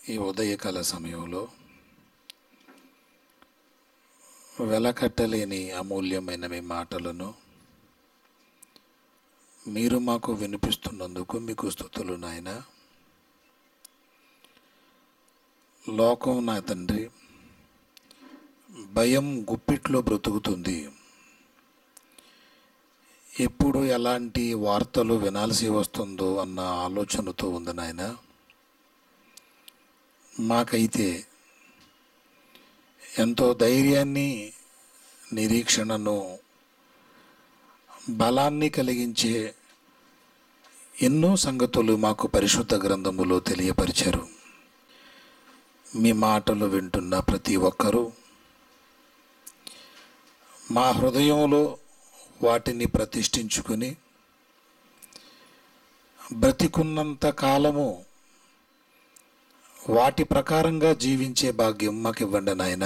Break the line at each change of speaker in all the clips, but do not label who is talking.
ఈ ఉదయకాల సమయంలో వెలకట్టలేని అమూల్యమైన మీ మాటలను మీరు మాకు వినిపిస్తున్నందుకు మీకు స్థుతులు నాయన లోకం నా తండ్రి భయం గుప్పిట్లో బ్రతుకుతుంది ఎప్పుడు ఎలాంటి వార్తలు వినాల్సి వస్తుందో అన్న ఆలోచనతో ఉంది నాయన మాకైతే ఎంతో ధైర్యాన్ని నిరీక్షణను బలాన్ని కలిగించే ఎన్నో సంగతులు మాకు పరిశుద్ధ గ్రంథములో తెలియపరిచారు మీ మాటలు వింటున్న ప్రతి ఒక్కరూ మా హృదయంలో వాటిని ప్రతిష్ఠించుకుని బ్రతికున్నంత కాలము వాటి ప్రకారంగా జీవించే భాగ్యం మాకు ఇవ్వండి నాయన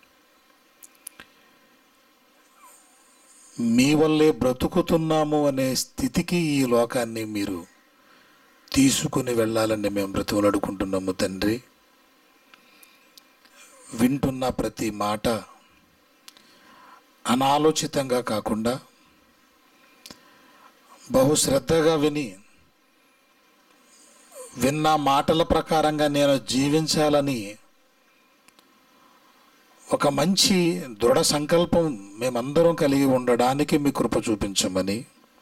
మీ వల్లే బ్రతుకుతున్నాము అనే స్థితికి ఈ లోకాన్ని మీరు తీసుకుని వెళ్ళాలని మేము బ్రతుకులాడుకుంటున్నాము తండ్రి వింటున్న ప్రతి మాట అనాలోచితంగా కాకుండా బహుశ్రద్ధగా విని విన్న మాటల ప్రకారంగా నేను జీవించాలని ఒక మంచి దృఢ సంకల్పం మేమందరం కలిగి ఉండడానికి మీ కృప చూపించమని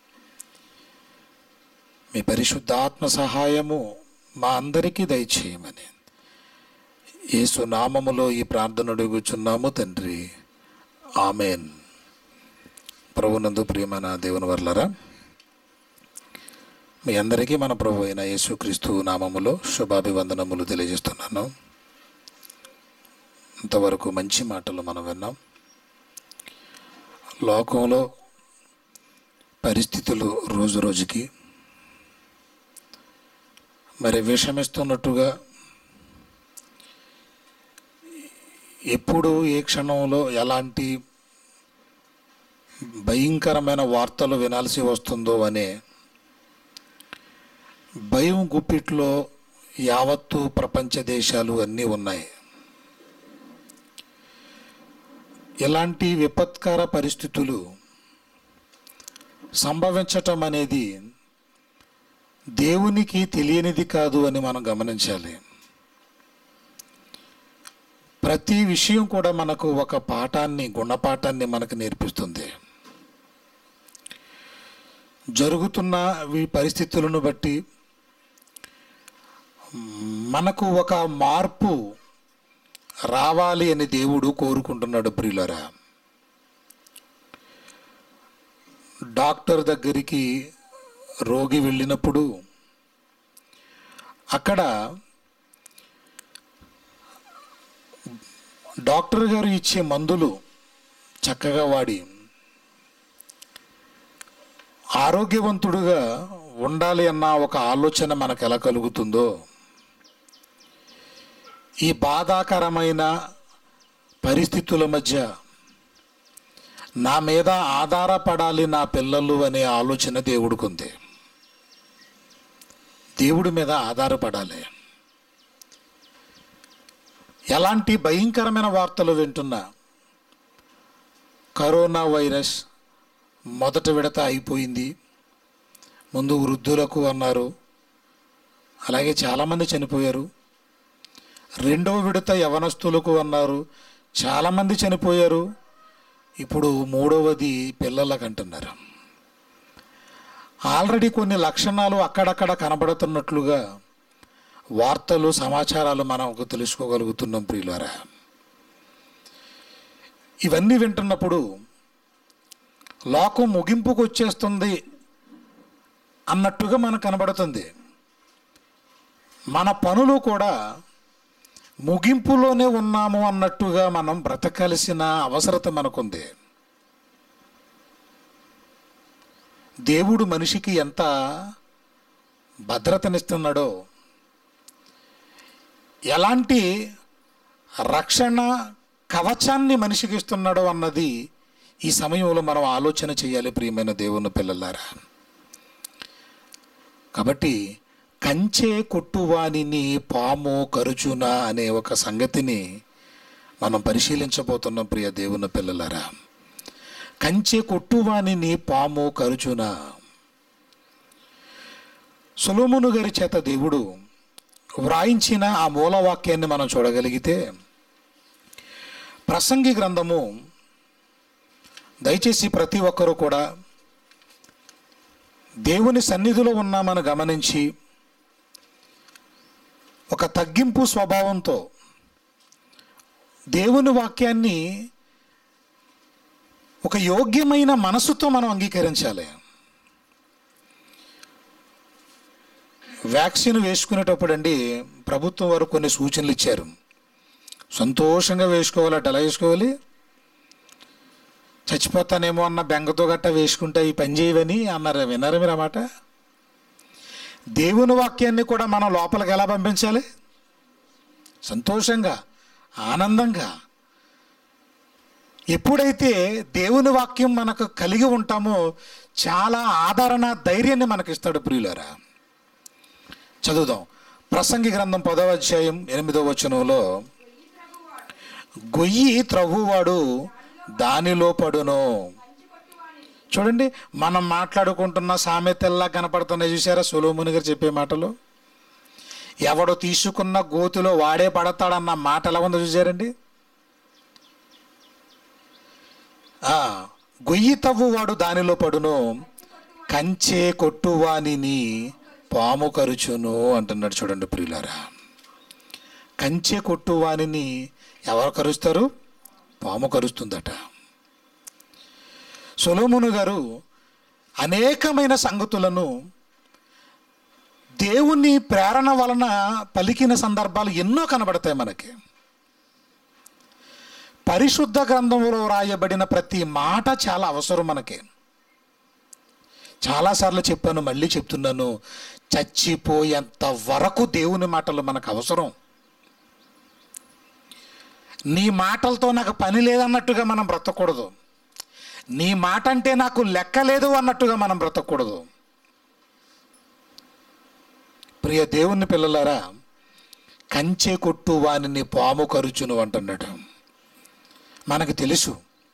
మీ పరిశుద్ధాత్మ సహాయము మా అందరికీ దయచేయమని యేసు నామములో ఈ ప్రార్థన అడుగుచున్నాము తండ్రి ఆమెన్ ప్రభునందు ప్రియమైన దేవుని వర్లరా మీ అందరికీ మన ప్రభు అయిన యేసుక్రీస్తు నామములో శుభాభివందనములు తెలియజేస్తున్నాను ఇంతవరకు మంచి మాటలు మనం విన్నాం లోకంలో పరిస్థితులు రోజు రోజుకి మరి విషమిస్తున్నట్టుగా ఎప్పుడు ఏ క్షణంలో ఎలాంటి భయంకరమైన వార్తలు వినాల్సి వస్తుందో అనే భయం గుప్పిట్లో యావత్తు ప్రపంచ దేశాలు అన్నీ ఉన్నాయి ఇలాంటి విపత్కర పరిస్థితులు సంభవించటం అనేది దేవునికి తెలియనిది కాదు అని మనం గమనించాలి ప్రతి విషయం కూడా మనకు ఒక పాఠాన్ని గుణపాఠాన్ని మనకు నేర్పిస్తుంది జరుగుతున్న ఈ పరిస్థితులను బట్టి మనకు ఒక మార్పు రావాలి అని దేవుడు కోరుకుంటున్నాడు ప్రియులరా డాక్టర్ దగ్గరికి రోగి వెళ్ళినప్పుడు అక్కడ డాక్టర్ గారు ఇచ్చే మందులు చక్కగా వాడి ఆరోగ్యవంతుడుగా ఉండాలి అన్న ఒక ఆలోచన మనకు ఎలా కలుగుతుందో ఈ బాధాకరమైన పరిస్థితుల మధ్య నా మీద ఆధారపడాలి నా పిల్లలు అనే ఆలోచన దేవుడికి దేవుడి మీద ఆధారపడాలి ఎలాంటి భయంకరమైన వార్తలు వింటున్నా కరోనా వైరస్ మొదట విడత అయిపోయింది ముందు వృద్ధులకు అన్నారు అలాగే చాలామంది చనిపోయారు రెండవ విడత యవనస్తులకు అన్నారు చాలామంది చనిపోయారు ఇప్పుడు మూడవది పిల్లలకు అంటున్నారు ఆల్రెడీ కొన్ని లక్షణాలు అక్కడక్కడ కనబడుతున్నట్లుగా వార్తలు సమాచారాలు మనకు తెలుసుకోగలుగుతున్నాం ప్రియులారా ఇవన్నీ వింటున్నప్పుడు లోకం ముగింపుకు వచ్చేస్తుంది అన్నట్టుగా మనకు కనబడుతుంది మన పనులు కూడా ముగింపులోనే ఉన్నాము అన్నట్టుగా మనం బ్రతకాల్సిన అవసరత మనకుంది దేవుడు మనిషికి ఎంత భద్రతనిస్తున్నాడో ఎలాంటి రక్షణ కవచాన్ని మనిషికి ఇస్తున్నాడో అన్నది ఈ సమయంలో మనం ఆలోచన చేయాలి ప్రియమైన దేవుని పిల్లలారా కాబట్టి కంచె కొట్టువానిని పాము కరుచున అనే ఒక సంగతిని మనం పరిశీలించబోతున్నాం ప్రియ దేవుని పిల్లలారా కంచె కొట్టువానిని పాము కరుచున సులోమును గారి చేత దేవుడు వ్రాయించిన ఆ మూలవాక్యాన్ని మనం చూడగలిగితే ప్రసంగి గ్రంథము దయచేసి ప్రతి ఒక్కరూ కూడా దేవుని సన్నిధిలో ఉన్నామని గమనించి ఒక తగ్గింపు స్వభావంతో దేవుని వాక్యాన్ని ఒక యోగ్యమైన మనసుతో మనం అంగీకరించాలి వ్యాక్సిన్ వేసుకునేటప్పుడు అండి ప్రభుత్వం వారు కొన్ని సూచనలు ఇచ్చారు సంతోషంగా వేసుకోవాలట ఎలా వేసుకోవాలి చచ్చిపోతానేమో అన్న బెంగతో గట్ట వేసుకుంటే ఈ పని చేయవని అన్నారు విన్నారు మీరు అన్నమాట దేవుని వాక్యాన్ని కూడా మనం లోపలికి ఎలా పంపించాలి సంతోషంగా ఆనందంగా ఎప్పుడైతే దేవుని వాక్యం మనకు కలిగి ఉంటామో చాలా ఆదరణ ధైర్యాన్ని మనకిస్తాడు ప్రియులారా చదువుదాం ప్రసంగి గ్రంథం పదవ అధ్యాయం ఎనిమిదవ వచనంలో గొయ్యి త్రవ్వువాడు దానిలో పడును చూడండి మనం మాట్లాడుకుంటున్న సామెతల్లా కనపడుతున్నాయి చూసారా సులోముని గారు చెప్పే మాటలు ఎవడు తీసుకున్న గోతిలో వాడే పడతాడన్న మాట ఎలా ఉందో చూసారండి ఆ, గొయ్యి తవ్వువాడు దానిలో పడును కంచే కొట్టువానిని పాము కరుచును అంటున్నాడు చూడండి ప్రియులారా కంచె కొట్టువానిని ఎవరు కరుస్తారు పాము కరుస్తుందట సొలోమును గారు అనేకమైన సంగతులను దేవుని ప్రేరణ వలన పలికిన సందర్భాలు ఎన్నో కనబడతాయి మనకి పరిశుద్ధ గ్రంథంలో రాయబడిన ప్రతి మాట చాలా అవసరం మనకి చాలాసార్లు చెప్పాను మళ్ళీ చెప్తున్నాను చచ్చిపోయేంత వరకు దేవుని మాటలు మనకు అవసరం నీ మాటలతో నాకు పని లేదన్నట్టుగా మనం బ్రతకూడదు నీ మాట అంటే నాకు లెక్క లేదు అన్నట్టుగా మనం బ్రతకూడదు ప్రియ దేవుని పిల్లలారా కంచె కొట్టు వానిని పాము కరుచును అంటున్నాడు మనకు తెలుసు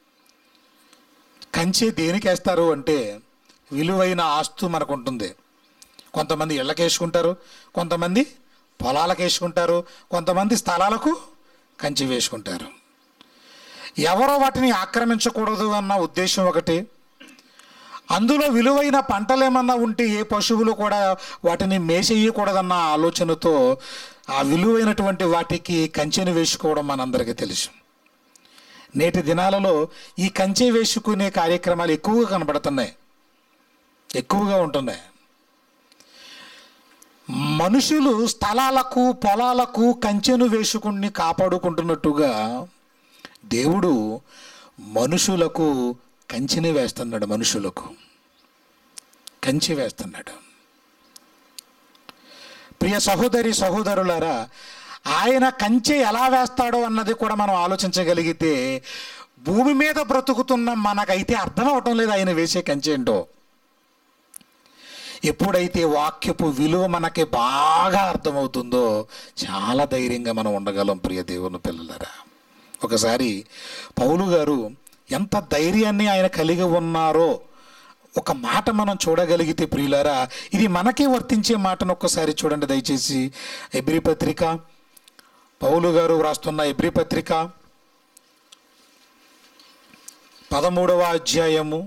కంచె దేనికి వేస్తారు అంటే విలువైన ఆస్తు మనకు ఉంటుంది కొంతమంది ఇళ్ళకి వేసుకుంటారు కొంతమంది పొలాలకు వేసుకుంటారు కొంతమంది స్థలాలకు కంచె వేసుకుంటారు ఎవరో వాటిని ఆక్రమించకూడదు అన్న ఉద్దేశం ఒకటి అందులో విలువైన పంటలు ఏమన్నా ఉంటే ఏ పశువులు కూడా వాటిని మేసేయకూడదన్న ఆలోచనతో ఆ విలువైనటువంటి వాటికి కంచెను వేసుకోవడం మనందరికీ తెలుసు నేటి దినాలలో ఈ కంచె వేసుకునే కార్యక్రమాలు ఎక్కువగా కనబడుతున్నాయి ఎక్కువగా ఉంటున్నాయి మనుషులు స్థలాలకు పొలాలకు కంచెను వేసుకుని కాపాడుకుంటున్నట్టుగా దేవుడు మనుషులకు కంచెని వేస్తున్నాడు మనుషులకు కంచె వేస్తున్నాడు ప్రియ సహోదరి సహోదరులారా ఆయన కంచె ఎలా వేస్తాడో అన్నది కూడా మనం ఆలోచించగలిగితే భూమి మీద బ్రతుకుతున్న మనకైతే అర్థం అవటం లేదు ఆయన వేసే కంచె ఏంటో ఎప్పుడైతే వాక్యపు విలువ మనకి బాగా అర్థమవుతుందో చాలా ధైర్యంగా మనం ఉండగలం ప్రియ దేవుని పిల్లలరా ఒకసారి పౌలు గారు ఎంత ధైర్యాన్ని ఆయన కలిగి ఉన్నారో ఒక మాట మనం చూడగలిగితే ప్రియులారా ఇది మనకే వర్తించే మాటను ఒక్కసారి చూడండి దయచేసి ఎబ్రి పత్రిక పౌలు గారు వ్రాస్తున్న ఎబ్రి పత్రిక పదమూడవ అధ్యాయము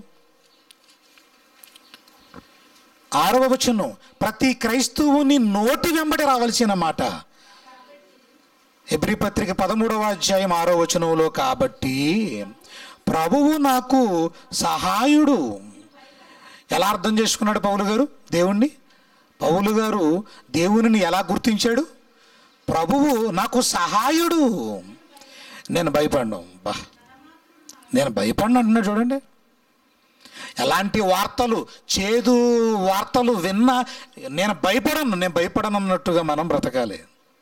ఆరవ వచనం ప్రతి క్రైస్తవుని నోటి వెంబడి రావాల్సిన మాట ఎబ్రి పత్రిక పదమూడవ అధ్యాయం ఆరో వచనంలో కాబట్టి ప్రభువు నాకు సహాయుడు ఎలా అర్థం చేసుకున్నాడు పౌలు గారు దేవుణ్ణి పౌలు గారు దేవునిని ఎలా గుర్తించాడు ప్రభువు నాకు సహాయుడు నేను భయపడ్ను బా నేను భయపడిన అంటున్నాడు చూడండి ఎలాంటి వార్తలు చేదు వార్తలు విన్నా నేను భయపడను నేను భయపడను అన్నట్టుగా మనం బ్రతకాలి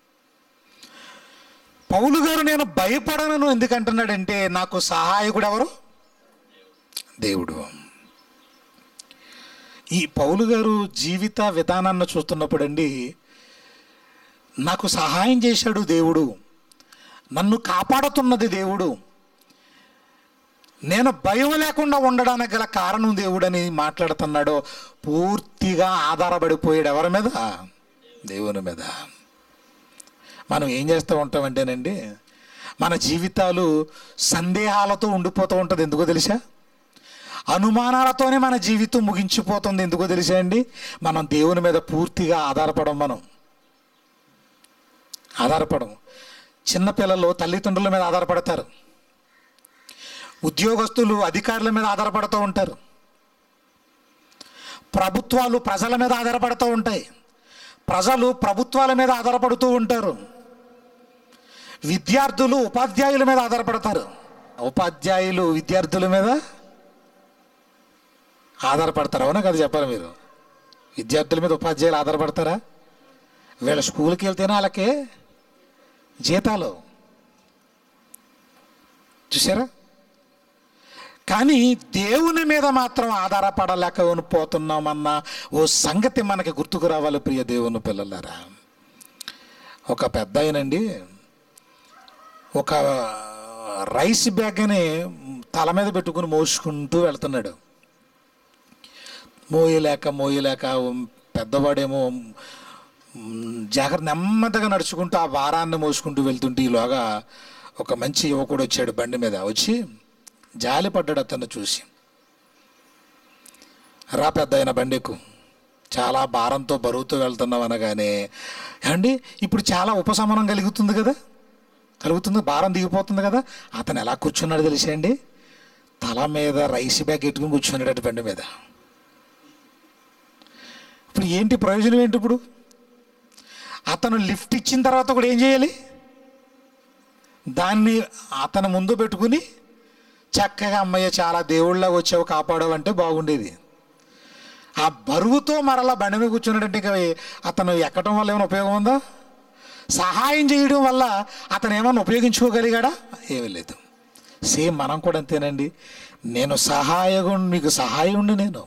పౌలు గారు నేను భయపడను ఎందుకంటున్నాడంటే నాకు సహాయకుడు ఎవరు దేవుడు ఈ పౌలు గారు జీవిత విధానాన్ని చూస్తున్నప్పుడు అండి నాకు సహాయం చేశాడు దేవుడు నన్ను కాపాడుతున్నది దేవుడు నేను భయం లేకుండా ఉండడానికి గల కారణం దేవుడని మాట్లాడుతున్నాడో పూర్తిగా ఆధారపడిపోయాడు ఎవరి మీద దేవుని మీద మనం ఏం చేస్తూ ఉంటామంటేనండి మన జీవితాలు సందేహాలతో ఉండిపోతూ ఉంటుంది ఎందుకో తెలుసా అనుమానాలతోనే మన జీవితం ముగించిపోతుంది ఎందుకో తెలుసా అండి మనం దేవుని మీద పూర్తిగా ఆధారపడం మనం ఆధారపడం చిన్నపిల్లలు తల్లిదండ్రుల మీద ఆధారపడతారు ఉద్యోగస్తులు అధికారుల మీద ఆధారపడుతూ ఉంటారు ప్రభుత్వాలు ప్రజల మీద ఆధారపడుతూ ఉంటాయి ప్రజలు ప్రభుత్వాల మీద ఆధారపడుతూ ఉంటారు విద్యార్థులు ఉపాధ్యాయుల మీద ఆధారపడతారు ఉపాధ్యాయులు విద్యార్థుల మీద ఆధారపడతారు అవునా కదా చెప్పాలి మీరు విద్యార్థుల మీద ఉపాధ్యాయులు ఆధారపడతారా వీళ్ళ స్కూల్కి వెళ్తేనే వాళ్ళకి జీతాలు చూసారా కానీ దేవుని మీద మాత్రం ఆధారపడలేక పోతున్నామన్న ఓ సంగతి మనకి గుర్తుకు రావాలి ప్రియ దేవుని పిల్లలారా ఒక పెద్ద ఆయనండి ఒక రైస్ బ్యాగ్ని తల మీద పెట్టుకుని మోసుకుంటూ వెళ్తున్నాడు మోయలేక మోయలేక పెద్దవాడేమో మ్, జాగ్రత్త నెమ్మదిగా నడుచుకుంటూ ఆ భారాన్ని మోసుకుంటూ వెళ్తుంటే ఈలోగా ఒక మంచి యువకుడు వచ్చాడు బండి మీద వచ్చి జాలి పడ్డాడు అతన్ని చూసి రా పెద్ద అయిన బండికు చాలా భారంతో బరువుతో వెళ్తున్నాం అనగానే అండి ఇప్పుడు చాలా ఉపశమనం కలుగుతుంది కదా కలుగుతుంది భారం దిగిపోతుంది కదా అతను ఎలా కూర్చున్నాడు తెలిసా అండి తల మీద రైస్ బ్యాగ్ ఎట్టుకుని కూర్చున్నాడు బండి మీద ఇప్పుడు ఏంటి ప్రయోజనం ఏంటి ఇప్పుడు అతను లిఫ్ట్ ఇచ్చిన తర్వాత కూడా ఏం చేయాలి దాన్ని అతను ముందు పెట్టుకుని చక్కగా అమ్మయ్య చాలా దేవుళ్ళగా వచ్చావు కాపాడావు అంటే బాగుండేది ఆ బరువుతో మరలా బండి మీద కూర్చున్నాడంటే ఇక అతను ఎక్కడం వల్ల ఏమైనా ఉపయోగం ఉందా సహాయం చేయడం వల్ల అతను ఏమైనా ఉపయోగించుకోగలిగాడా ఏమీ లేదు సేమ్ మనం కూడా అంతేనండి నేను సహాయగు మీకు సహాయుణ్ణి నేను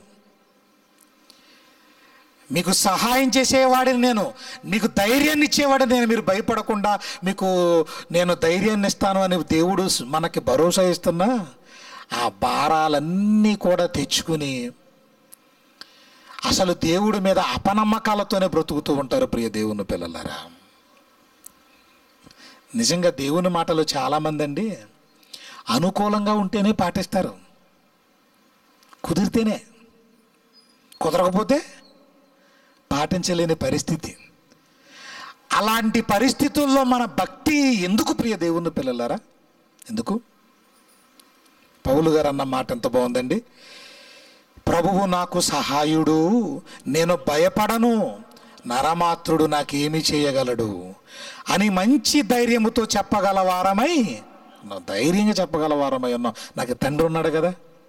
మీకు సహాయం చేసేవాడిని నేను మీకు ధైర్యాన్ని ఇచ్చేవాడిని నేను మీరు భయపడకుండా మీకు నేను ధైర్యాన్ని ఇస్తాను అని దేవుడు మనకి భరోసా ఇస్తున్నా ఆ భారాలన్నీ కూడా తెచ్చుకుని అసలు దేవుడి మీద అపనమ్మకాలతోనే బ్రతుకుతూ ఉంటారు ప్రియ దేవుని పిల్లలారా నిజంగా దేవుని మాటలు చాలామంది అండి అనుకూలంగా ఉంటేనే పాటిస్తారు కుదిరితేనే కుదరకపోతే పాటించలేని పరిస్థితి అలాంటి పరిస్థితుల్లో మన భక్తి ఎందుకు ప్రియ దేవుని పిల్లలారా ఎందుకు పౌలు గారు అన్న మాట ఎంత బాగుందండి ప్రభువు నాకు సహాయుడు నేను భయపడను నరమాత్రుడు నాకేమి చేయగలడు అని మంచి ధైర్యముతో చెప్పగలవారమై ఉన్నాం. ధైర్యంగా చెప్పగలవారమై ఉన్నాం నాకు తండ్రి ఉన్నాడు కదా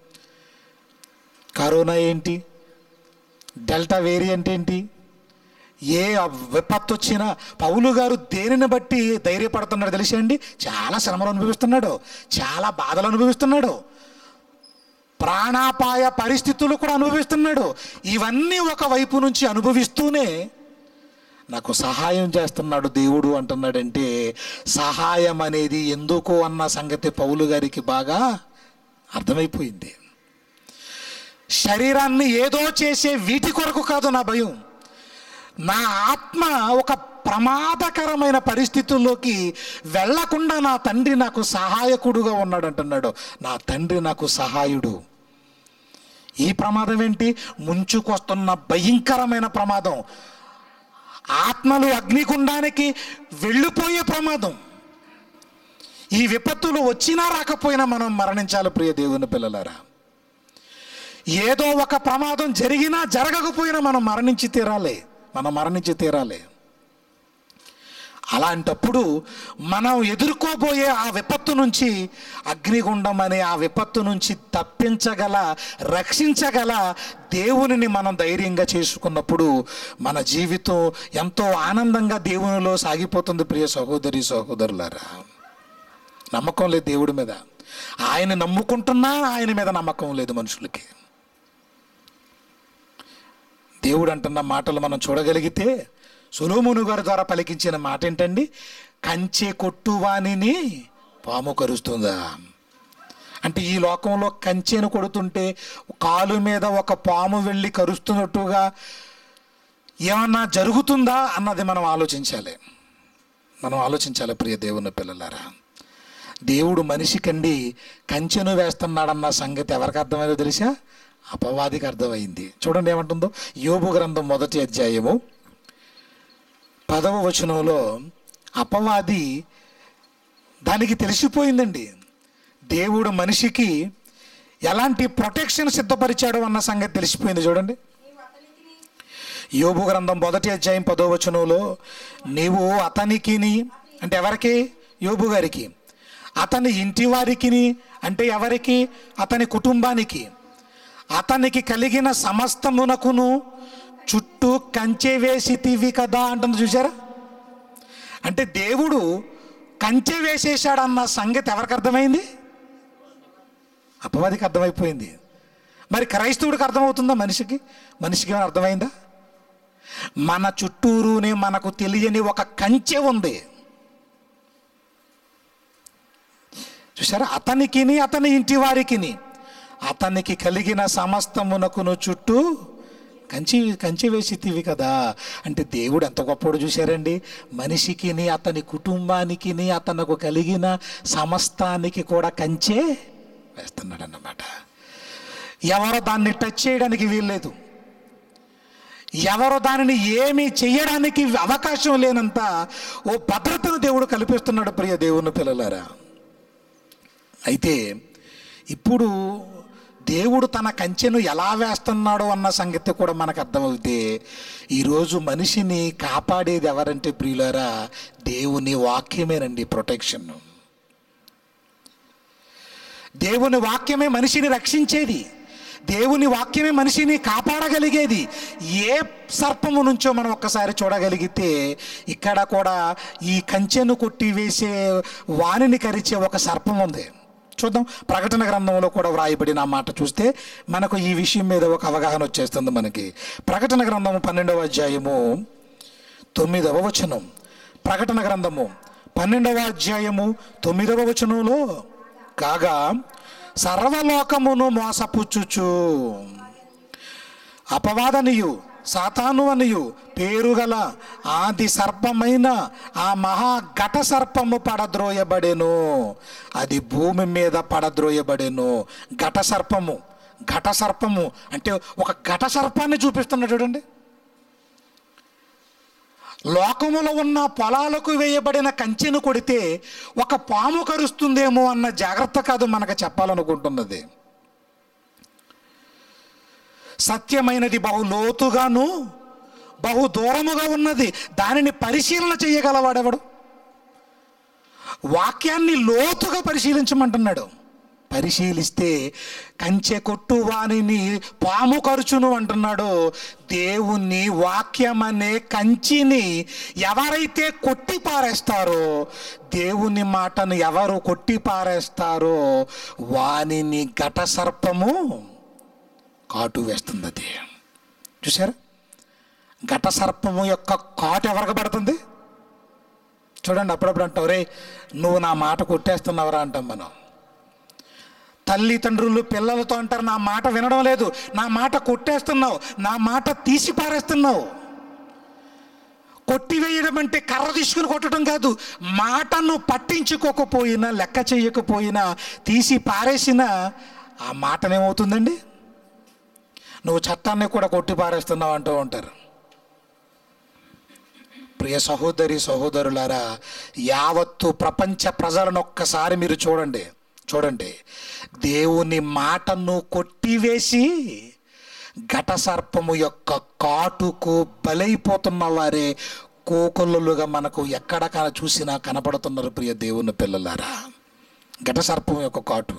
కరోనా ఏంటి డెల్టా వేరియంట్ ఏంటి ఏ విపత్తు వచ్చినా పౌలు గారు దేనిని బట్టి ధైర్యపడుతున్నాడు తెలిసా అండి చాలా శ్రమలు అనుభవిస్తున్నాడు చాలా బాధలు అనుభవిస్తున్నాడు ప్రాణాపాయ పరిస్థితులు కూడా అనుభవిస్తున్నాడు ఇవన్నీ ఒక వైపు నుంచి అనుభవిస్తూనే నాకు సహాయం చేస్తున్నాడు దేవుడు అంటున్నాడంటే సహాయం అనేది ఎందుకు అన్న సంగతి పౌలు గారికి బాగా అర్థమైపోయింది శరీరాన్ని ఏదో చేసే వీటి కొరకు కాదు నా భయం నా ఆత్మ ఒక ప్రమాదకరమైన పరిస్థితుల్లోకి వెళ్లకుండా నా తండ్రి నాకు సహాయకుడుగా ఉన్నాడు అంటున్నాడు నా తండ్రి నాకు సహాయుడు ఈ ప్రమాదం ఏంటి ముంచుకొస్తున్న భయంకరమైన ప్రమాదం ఆత్మలు అగ్నిగుండానికి వెళ్ళిపోయే ప్రమాదం ఈ విపత్తులు వచ్చినా రాకపోయినా మనం మరణించాలి ప్రియ దేవుని పిల్లలారా ఏదో ఒక ప్రమాదం జరిగినా జరగకపోయినా మనం మరణించి తీరాలి మనం మరణించి తీరాలి అలాంటప్పుడు మనం ఎదుర్కోబోయే ఆ విపత్తు నుంచి అగ్నిగుండం అనే ఆ విపత్తు నుంచి తప్పించగల రక్షించగల దేవునిని మనం ధైర్యంగా చేసుకున్నప్పుడు మన జీవితం ఎంతో ఆనందంగా దేవునిలో సాగిపోతుంది ప్రియ సహోదరి సహోదరులారా నమ్మకం లేదు దేవుడి మీద ఆయన నమ్ముకుంటున్నా ఆయన మీద నమ్మకం లేదు మనుషులకి దేవుడు అంటున్న మాటలు మనం చూడగలిగితే సులోమును గారి ద్వారా పలికించిన మాట ఏంటండి కంచె కొట్టువానిని పాము కరుస్తుందా అంటే ఈ లోకంలో కంచెను కొడుతుంటే కాలు మీద ఒక పాము వెళ్ళి కరుస్తున్నట్టుగా ఏమన్నా జరుగుతుందా అన్నది మనం ఆలోచించాలి మనం ఆలోచించాలి ప్రియ దేవుని పిల్లలారా దేవుడు మనిషికండి కంచెను వేస్తున్నాడన్న సంగతి ఎవరికి అర్థమైందో తెలుసా అపవాదికి అర్థమైంది చూడండి ఏమంటుందో యోబు గ్రంథం మొదటి అధ్యాయము పదవ వచనంలో అపవాది దానికి తెలిసిపోయిందండి దేవుడు మనిషికి ఎలాంటి ప్రొటెక్షన్ సిద్ధపరిచాడు అన్న సంగతి తెలిసిపోయింది చూడండి యోబు గ్రంథం మొదటి అధ్యాయం పదో వచనంలో నీవు అతనికిని అంటే ఎవరికి యోబు గారికి అతని ఇంటి వారికి అంటే ఎవరికి అతని కుటుంబానికి అతనికి కలిగిన సమస్తమునకును చుట్టూ కంచె వేసితివి కదా అంటుంది చూసారా అంటే దేవుడు కంచె వేసేసాడన్న సంగతి ఎవరికి అర్థమైంది అపవాదికి అర్థమైపోయింది మరి క్రైస్తవుడికి అర్థమవుతుందా మనిషికి మనిషికి ఏమైనా అర్థమైందా మన చుట్టూరునే మనకు తెలియని ఒక కంచె ఉంది చూసారా అతనికిని అతని ఇంటి వారికిని అతనికి కలిగిన సమస్తమునకును చుట్టూ కంచి కంచి వేసితివి కదా అంటే దేవుడు ఎంత గొప్పడు చూశారండి మనిషికిని అతని కుటుంబానికిని అతనకు కలిగిన సమస్తానికి కూడా కంచే వేస్తున్నాడు అన్నమాట ఎవరు దాన్ని టచ్ చేయడానికి వీల్లేదు ఎవరు దానిని ఏమీ చేయడానికి అవకాశం లేనంత ఓ భద్రతను దేవుడు కల్పిస్తున్నాడు ప్రియ దేవుని పిల్లలారా అయితే ఇప్పుడు దేవుడు తన కంచెను ఎలా వేస్తున్నాడో అన్న సంగతి కూడా మనకు అర్థమవుతే ఈరోజు మనిషిని కాపాడేది ఎవరంటే ప్రియులారా దేవుని వాక్యమేనండి ప్రొటెక్షన్ దేవుని వాక్యమే మనిషిని రక్షించేది దేవుని వాక్యమే మనిషిని కాపాడగలిగేది ఏ సర్పము నుంచో మనం ఒక్కసారి చూడగలిగితే ఇక్కడ కూడా ఈ కంచెను కొట్టివేసే వాణిని కరిచే ఒక సర్పం ఉంది చూద్దాం ప్రకటన గ్రంథంలో కూడా వ్రాయబడిన ఆ మాట చూస్తే మనకు ఈ విషయం మీద ఒక అవగాహన వచ్చేస్తుంది మనకి ప్రకటన గ్రంథము పన్నెండవ అధ్యాయము తొమ్మిదవ వచనం ప్రకటన గ్రంథము పన్నెండవ అధ్యాయము తొమ్మిదవ వచనంలో కాగా సర్వలోకమును మోసపుచ్చుచు అపవాదనియు సాతాను అనియు పేరుగల ఆది సర్పమైన ఆ మహా ఘట సర్పము పడద్రోయబడెను అది భూమి మీద పడద్రోయబడెను ఘట సర్పము ఘట సర్పము అంటే ఒక ఘట సర్పాన్ని చూపిస్తున్నాడు చూడండి లోకములో ఉన్న పొలాలకు వేయబడిన కంచెను కొడితే ఒక పాము కరుస్తుందేమో అన్న జాగ్రత్త కాదు మనకు చెప్పాలనుకుంటున్నది సత్యమైనది బహు లోతుగాను బహు దూరముగా ఉన్నది దానిని పరిశీలన చేయగలవాడెవడు వాక్యాన్ని లోతుగా పరిశీలించమంటున్నాడు పరిశీలిస్తే కంచె కొట్టు వానిని పాము ఖర్చును అంటున్నాడు దేవుని వాక్యం అనే కంచిని ఎవరైతే కొట్టి పారేస్తారో దేవుని మాటను ఎవరు కొట్టి పారేస్తారో వానిని ఘట సర్పము కాటు వేస్తుంది అది చూసారా ఘట సర్పము యొక్క కాటు ఎవరికి పడుతుంది చూడండి అప్పుడప్పుడు అంటావు రే నువ్వు నా మాట కొట్టేస్తున్నావురా అంటాం మనం తల్లిదండ్రులు పిల్లలతో అంటారు నా మాట వినడం లేదు నా మాట కొట్టేస్తున్నావు నా మాట తీసి పారేస్తున్నావు కొట్టివేయడం అంటే కర్ర తీసుకుని కొట్టడం కాదు మాటను పట్టించుకోకపోయినా లెక్క చేయకపోయినా తీసి పారేసినా ఆ మాటనేమవుతుందండి నువ్వు చట్టాన్ని కూడా కొట్టి పారేస్తున్నావు అంటూ ఉంటారు ప్రియ సహోదరి సహోదరులారా యావత్తు ప్రపంచ ప్రజలను ఒక్కసారి మీరు చూడండి చూడండి దేవుని మాటను కొట్టివేసి ఘట సర్పము యొక్క కాటుకు బలైపోతున్న వారే కోకొల్లుగా మనకు ఎక్కడ కన చూసినా కనపడుతున్నారు ప్రియ దేవుని పిల్లలారా ఘట సర్పం యొక్క కాటు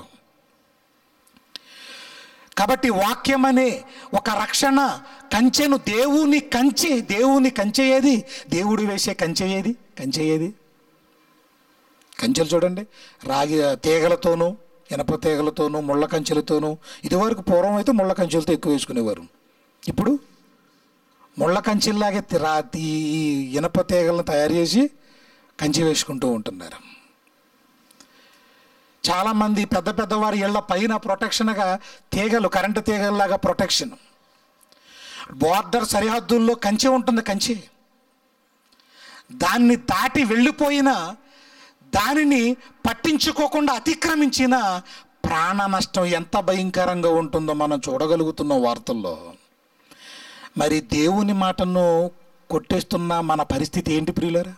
కాబట్టి వాక్యం అనే ఒక రక్షణ కంచెను దేవుని కంచె దేవుని కంచె ఏది దేవుడు వేసే కంచె ఏది కంచె ఏది కంచెలు చూడండి రాగి తీగలతోనూ ఇనప తీగలతోనూ ముళ్ళ కంచెలతోనూ ఇదివరకు పూర్వం అయితే ముళ్ళ కంచెలతో ఎక్కువ వేసుకునేవారు ఇప్పుడు ముళ్ళ కంచిలాగే తి- రా ఈ ఈ ఇనప తీగలను తయారు చేసి కంచి వేసుకుంటూ ఉంటున్నారు చాలామంది పెద్ద పెద్దవారి ఇళ్ల పైన ప్రొటెక్షన్గా తీగలు కరెంటు తీగల్లాగా ప్రొటెక్షన్ బోర్డర్ సరిహద్దుల్లో కంచి ఉంటుంది కంచి దాన్ని దాటి వెళ్ళిపోయిన దానిని పట్టించుకోకుండా అతిక్రమించిన ప్రాణ నష్టం ఎంత భయంకరంగా ఉంటుందో మనం చూడగలుగుతున్న వార్తల్లో మరి దేవుని మాటను కొట్టేస్తున్న మన పరిస్థితి ఏంటి ప్రియులరా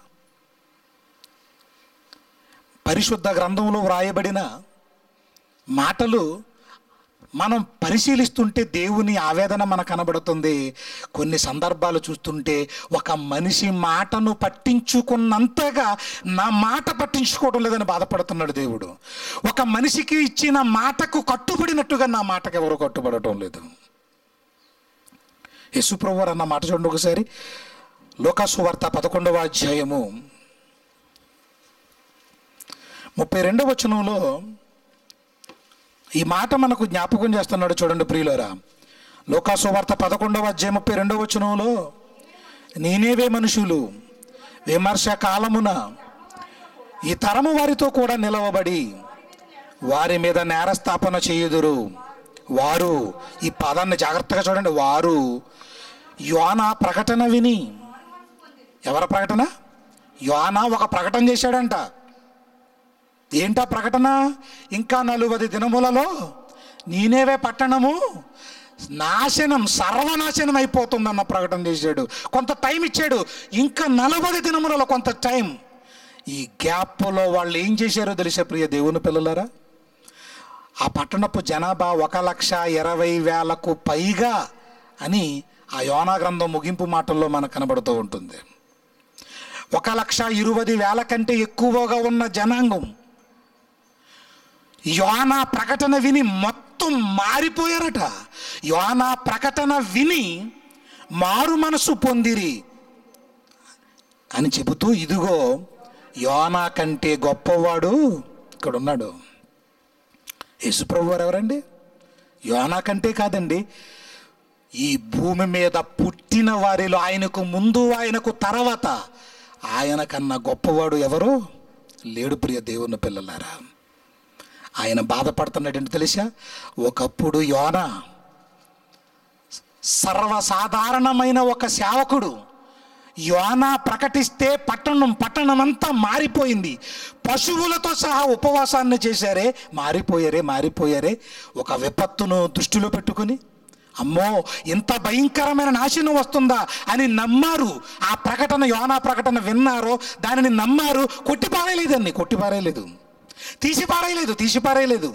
పరిశుద్ధ గ్రంథంలో వ్రాయబడిన మాటలు మనం పరిశీలిస్తుంటే దేవుని ఆవేదన మనకు కనబడుతుంది కొన్ని సందర్భాలు చూస్తుంటే ఒక మనిషి మాటను పట్టించుకున్నంతగా నా మాట పట్టించుకోవడం లేదని బాధపడుతున్నాడు దేవుడు ఒక మనిషికి ఇచ్చిన మాటకు కట్టుబడినట్టుగా నా మాటకు ఎవరు కట్టుబడటం లేదు యశుప్రభు అన్న మాట చూడండి ఒకసారి లోకాసు వార్త పదకొండవ అధ్యాయము ముప్పై రెండవ వచనంలో ఈ మాట మనకు జ్ఞాపకం చేస్తున్నాడు చూడండి ప్రియులరా లోకాసు వార్త పదకొండవ అధ్యాయం ముప్పై రెండవ వచనంలో నేనేవే మనుషులు విమర్శ కాలమున ఈ తరము వారితో కూడా నిలవబడి వారి మీద నేరస్థాపన చేయుదురు వారు ఈ పదాన్ని జాగ్రత్తగా చూడండి వారు యోనా ప్రకటన విని ఎవరి ప్రకటన యోనా ఒక ప్రకటన చేశాడంట ఏంటా ప్రకటన ఇంకా నలువది దినములలో నేనేవే పట్టణము నాశనం సర్వనాశనం అయిపోతుందన్న ప్రకటన చేశాడు కొంత టైం ఇచ్చాడు ఇంకా నలభై దినములలో కొంత టైం ఈ గ్యాప్లో వాళ్ళు ఏం చేశారో తెలిసే ప్రియ దేవుని పిల్లలారా ఆ పట్టణపు జనాభా ఒక లక్ష ఇరవై వేలకు పైగా అని ఆ యోనా గ్రంథం ముగింపు మాటల్లో మనకు కనబడుతూ ఉంటుంది ఒక లక్ష ఇరవై వేల కంటే ఎక్కువగా ఉన్న జనాంగం యోనా ప్రకటన విని మొత్తం మారిపోయారట యోనా ప్రకటన విని మారు మనసు పొందిరి అని చెబుతూ ఇదిగో యోనా కంటే గొప్పవాడు ఇక్కడ ఉన్నాడు యేసుప్రభు వారు ఎవరండి యోనా కంటే కాదండి ఈ భూమి మీద పుట్టిన వారిలో ఆయనకు ముందు ఆయనకు తర్వాత ఆయన కన్నా గొప్పవాడు ఎవరు లేడు ప్రియ దేవుని పిల్లలారా ఆయన బాధపడుతున్నాడేంటి తెలుసా ఒకప్పుడు యోన సర్వసాధారణమైన ఒక సేవకుడు యోన ప్రకటిస్తే పట్టణం పట్టణం అంతా మారిపోయింది పశువులతో సహా ఉపవాసాన్ని చేశారే మారిపోయారే మారిపోయారే ఒక విపత్తును దృష్టిలో పెట్టుకుని అమ్మో ఇంత భయంకరమైన నాశనం వస్తుందా అని నమ్మారు ఆ ప్రకటన యోనా ప్రకటన విన్నారో దానిని నమ్మారు కొట్టిపారేయలేదండి కొట్టిపారేయలేదు తీసిపారేయలేదు తీసిపారేయలేదు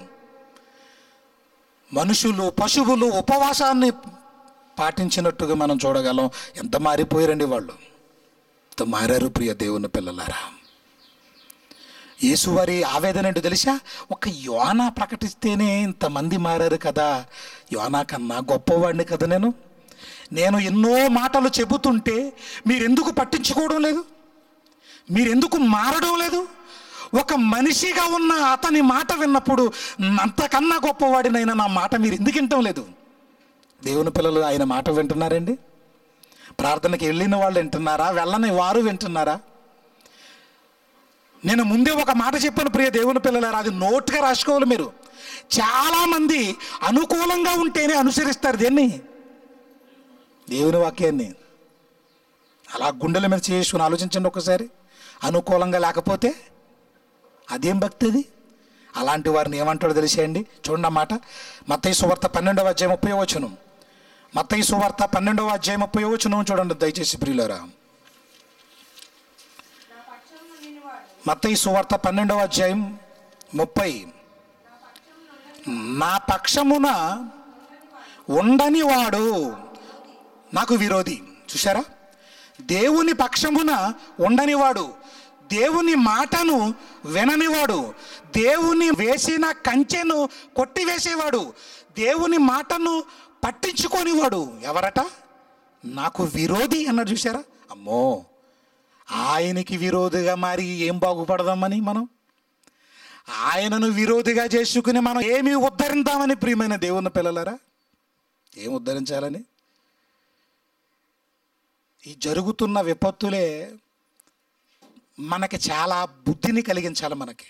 మనుషులు పశువులు ఉపవాసాన్ని పాటించినట్టుగా మనం చూడగలం ఎంత మారిపోయారండి వాళ్ళు ఎంత మారారు ప్రియ దేవుని పిల్లలారా యేసువారి ఆవేదన ఏంటో తెలుసా ఒక యోనా ప్రకటిస్తేనే ఇంతమంది మారారు కదా యోనా కన్నా గొప్పవాడిని కదా నేను నేను ఎన్నో మాటలు చెబుతుంటే మీరెందుకు పట్టించుకోవడం లేదు మీరెందుకు మారడం లేదు ఒక మనిషిగా ఉన్న అతని మాట విన్నప్పుడు అంతకన్నా గొప్పవాడినైనా నా మాట మీరు ఎందుకు వింటం లేదు దేవుని పిల్లలు ఆయన మాట వింటున్నారండి ప్రార్థనకి వెళ్ళిన వాళ్ళు వింటున్నారా వెళ్ళని వారు వింటున్నారా నేను ముందే ఒక మాట చెప్పాను ప్రియ దేవుని పిల్లలారా అది నోట్గా రాసుకోవాలి మీరు చాలామంది అనుకూలంగా ఉంటేనే అనుసరిస్తారు దేన్ని దేవుని వాక్యాన్ని అలా గుండెల మీద చేసుకుని ఆలోచించండి ఒకసారి అనుకూలంగా లేకపోతే అదేం భక్తి అది అలాంటి వారిని ఏమంటాడో తెలిసేయండి చూడండి అన్నమాట మత్తయి సువార్త పన్నెండవ అధ్యాయం ముప్పై వచనం మత్తయి సువార్త పన్నెండవ అధ్యాయం ముప్పై వచనం చూడండి దయచేసి ప్రియులరా మత్తయి సువార్త పన్నెండవ అధ్యాయం ముప్పై నా పక్షమున ఉండని వాడు నాకు విరోధి చూసారా దేవుని పక్షమున ఉండనివాడు దేవుని మాటను విననివాడు దేవుని వేసిన కంచెను కొట్టివేసేవాడు దేవుని మాటను పట్టించుకోనివాడు ఎవరట నాకు విరోధి అన్నాడు చూసారా అమ్మో ఆయనకి విరోధిగా మారి ఏం బాగుపడదామని మనం ఆయనను విరోధిగా చేసుకుని మనం ఏమి ఉద్ధరిందామని ప్రియమైన దేవుని పిల్లలారా ఏం ఉద్ధరించాలని ఈ జరుగుతున్న విపత్తులే మనకి చాలా బుద్ధిని కలిగించాలి మనకి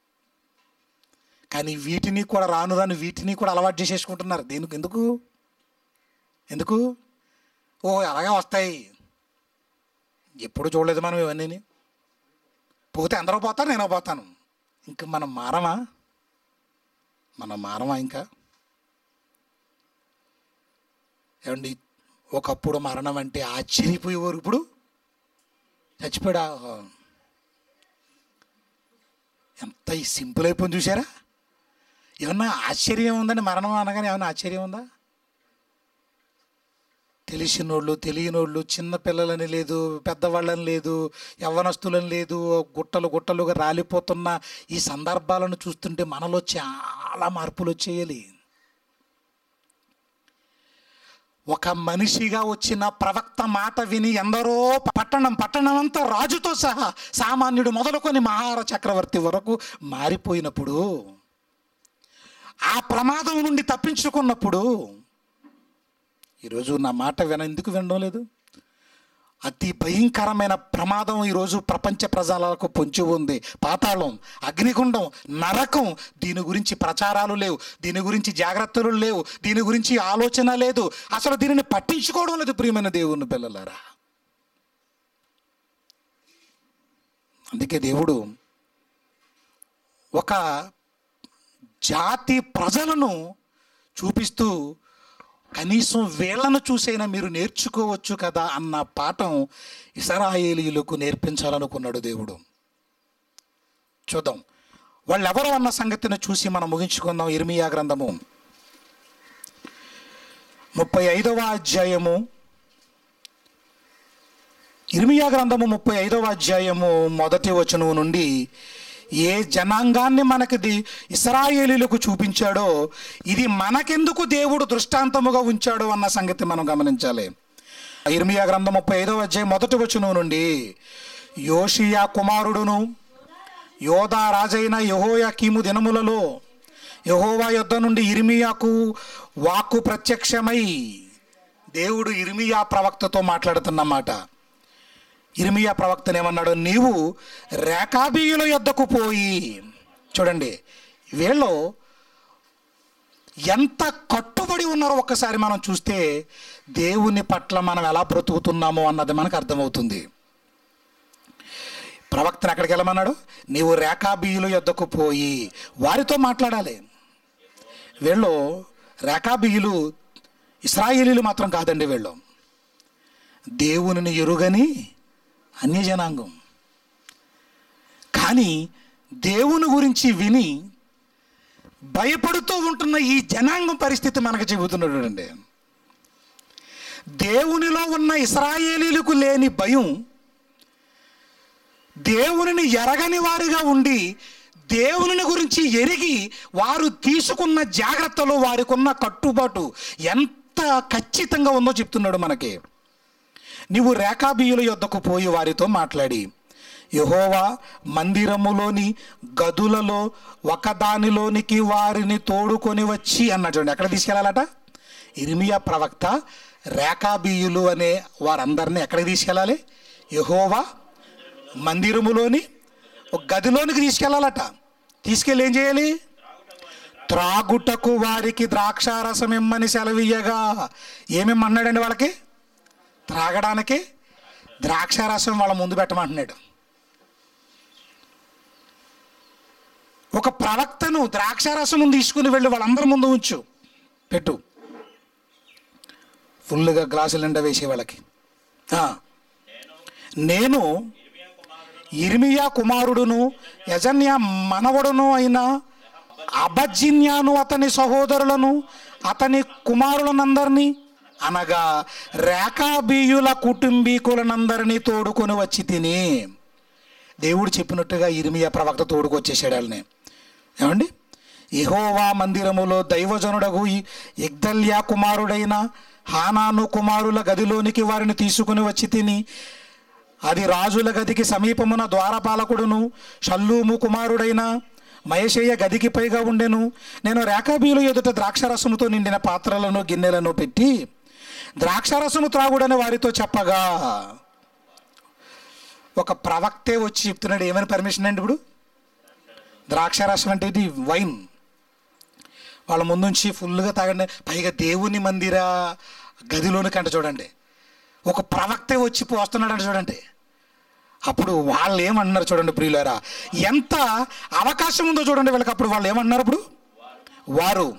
కానీ వీటిని కూడా రాను రాను వీటిని కూడా అలవాటు చేసేసుకుంటున్నారు దేనికి ఎందుకు ఎందుకు ఓ అలాగే వస్తాయి ఎప్పుడు చూడలేదు మనం ఇవన్నీ పోతే అందరూ పోతారు నేను పోతాను ఇంక మనం మారమా మనం మారమా ఇంకా ఏమండి ఒకప్పుడు మరణం అంటే ఆశ్చర్యపోయేవారు ఇప్పుడు చచ్చిపోయాడా ఎంత ఈ సింపుల్ అయిపోయింది చూసారా ఏమన్నా ఆశ్చర్యం ఉందండి మరణం అనగానే ఏమన్నా ఆశ్చర్యం ఉందా తెలిసినోళ్ళు తెలియనోళ్ళు చిన్న పిల్లలని లేదు పెద్దవాళ్ళని లేదు యవ్వనస్తులని లేదు గుట్టలు గుట్టలుగా రాలిపోతున్న ఈ సందర్భాలను చూస్తుంటే మనలో చాలా మార్పులు వచ్చేయాలి ఒక మనిషిగా వచ్చిన ప్రవక్త మాట విని ఎందరో పట్టణం పట్టణం అంతా రాజుతో సహా సామాన్యుడు మొదలుకొని మహార చక్రవర్తి వరకు మారిపోయినప్పుడు ఆ ప్రమాదం నుండి తప్పించుకున్నప్పుడు ఈరోజు నా మాట విన ఎందుకు వినడం లేదు అతి భయంకరమైన ప్రమాదం ఈరోజు ప్రపంచ ప్రజలకు పొంచి ఉంది పాతాళం అగ్నిగుండం నరకం దీని గురించి ప్రచారాలు లేవు దీని గురించి జాగ్రత్తలు లేవు దీని గురించి ఆలోచన లేదు అసలు దీనిని పట్టించుకోవడం లేదు ప్రియమైన దేవుని పిల్లలారా అందుకే దేవుడు ఒక జాతి ప్రజలను చూపిస్తూ కనీసం వీళ్ళను చూసైనా మీరు నేర్చుకోవచ్చు కదా అన్న పాఠం ఇసరాయేలీలకు నేర్పించాలనుకున్నాడు దేవుడు చూద్దాం వాళ్ళు ఎవరు అన్న సంగతిని చూసి మనం ముగించుకుందాం ఇర్మియా గ్రంథము ముప్పై ఐదవ అధ్యాయము ఇర్మియా గ్రంథము ముప్పై ఐదవ అధ్యాయము మొదటి వచనం నుండి ఏ జనాంగాన్ని మనకి ది- ఇస్రాయేలీలకు చూపించాడో ఇది మనకెందుకు దేవుడు దృష్టాంతముగా ఉంచాడో అన్న సంగతి మనం గమనించాలి ఇర్మియా గ్రంథం ముప్పై ఐదవ అధ్యాయం మొదటి వచనం నుండి యోషియా కుమారుడును యోధా రాజైన యహోయాకీము దినములలో యహోవా యొద్ద నుండి ఇర్మియాకు వాక్కు ప్రత్యక్షమై దేవుడు ఇర్మియా ప్రవక్తతో మాట్లాడుతున్నమాట ఇర్మియా ప్రవక్తను ఏమన్నాడు నీవు రేఖాబీయుల యొద్దకు పోయి చూడండి వీళ్ళు ఎంత కట్టుబడి ఉన్నారో ఒక్కసారి మనం చూస్తే దేవుని పట్ల మనం ఎలా బ్రతుకుతున్నామో అన్నది మనకు అర్థమవుతుంది ప్రవక్తను ఎక్కడికి వెళ్ళమన్నాడు నీవు రేఖాబీయుల యొద్దకు పోయి వారితో మాట్లాడాలి వీళ్ళు రేఖాబీయులు ఇస్రాయేలీలు మాత్రం కాదండి వీళ్ళు దేవునిని ఎరుగని అన్యజనాంగం కానీ దేవుని గురించి విని భయపడుతూ ఉంటున్న ఈ జనాంగం పరిస్థితి మనకు చెబుతున్నాడు అండి దేవునిలో ఉన్న ఇస్రాయేలీలకు లేని భయం దేవునిని ఎరగని వారిగా ఉండి దేవుని గురించి ఎరిగి వారు తీసుకున్న జాగ్రత్తలు వారికి ఉన్న కట్టుబాటు ఎంత ఖచ్చితంగా ఉందో చెప్తున్నాడు మనకి నీవు రేఖాబీయుల యొద్దకు పోయి వారితో మాట్లాడి యహోవా మందిరములోని గదులలో ఒకదానిలోనికి వారిని తోడుకొని వచ్చి అన్నాడు చూడండి ఎక్కడ తీసుకెళ్ళాలట ఇర్మియా ప్రవక్త రేఖాబీయులు అనే వారందరినీ ఎక్కడికి తీసుకెళ్ళాలి యహోవా మందిరములోని ఒక గదిలోనికి తీసుకెళ్ళాలట తీసుకెళ్ళి ఏం చేయాలి త్రాగుటకు వారికి ద్రాక్షారసం ఇమ్మని సెలవియ్యగా ఏమేమి అన్నాడండి వాళ్ళకి త్రాగడానికి ద్రాక్షారసం వాళ్ళ ముందు పెట్టమంటున్నాడు ఒక ప్రవక్తను ద్రాక్షారసం తీసుకుని వెళ్ళి వాళ్ళందరి ముందు ఉంచు పెట్టు ఫుల్గా గ్లాసులు నిండా వేసే వాళ్ళకి ఆ. నేను ఇర్మియా కుమారుడును యజన్యా మనవడును అయిన అబజ్జిన్యాను అతని సహోదరులను అతని కుమారులనందరినీ అనగా రేఖాబీయుల కుటుంబీకులనందరినీ తోడుకొని వచ్చి తిని దేవుడు చెప్పినట్టుగా ఇర్మియా ప్రవక్త తోడుకొచ్చేసాడు వాళ్ళని ఏమండి యెహోవా మందిరములో దైవజనుడగు ఈ ఇగ్దల్యా కుమారుడైన హానాను కుమారుల గదిలోనికి వారిని తీసుకుని వచ్చి తిని అది రాజుల గదికి సమీపమున ద్వారపాలకుడును షల్లూము కుమారుడైన మయశయ్య గదికి పైగా ఉండెను నేను రేఖాబీలు ఎదుట ద్రాక్షరసముతో నిండిన పాత్రలను గిన్నెలను పెట్టి ద్రాక్షారసము త్రాగుడని వారితో చెప్పగా ఒక ప్రవక్తే వచ్చి చెప్తున్నాడు ఏమని పర్మిషన్ అండి ఇప్పుడు ద్రాక్షారసం అంటే ఇది వైన్ వాళ్ళ ముందుంచి ఫుల్గా తాగండి పైగా దేవుని మందిర గదిలోనికి అంట చూడండి ఒక ప్రవక్తే వచ్చి పోస్తున్నాడంట చూడండి అప్పుడు వాళ్ళు ఏమన్నారు చూడండి ప్రియులారా ఎంత అవకాశం ఉందో చూడండి వీళ్ళకి అప్పుడు వాళ్ళు ఏమన్నారు అప్పుడు వారు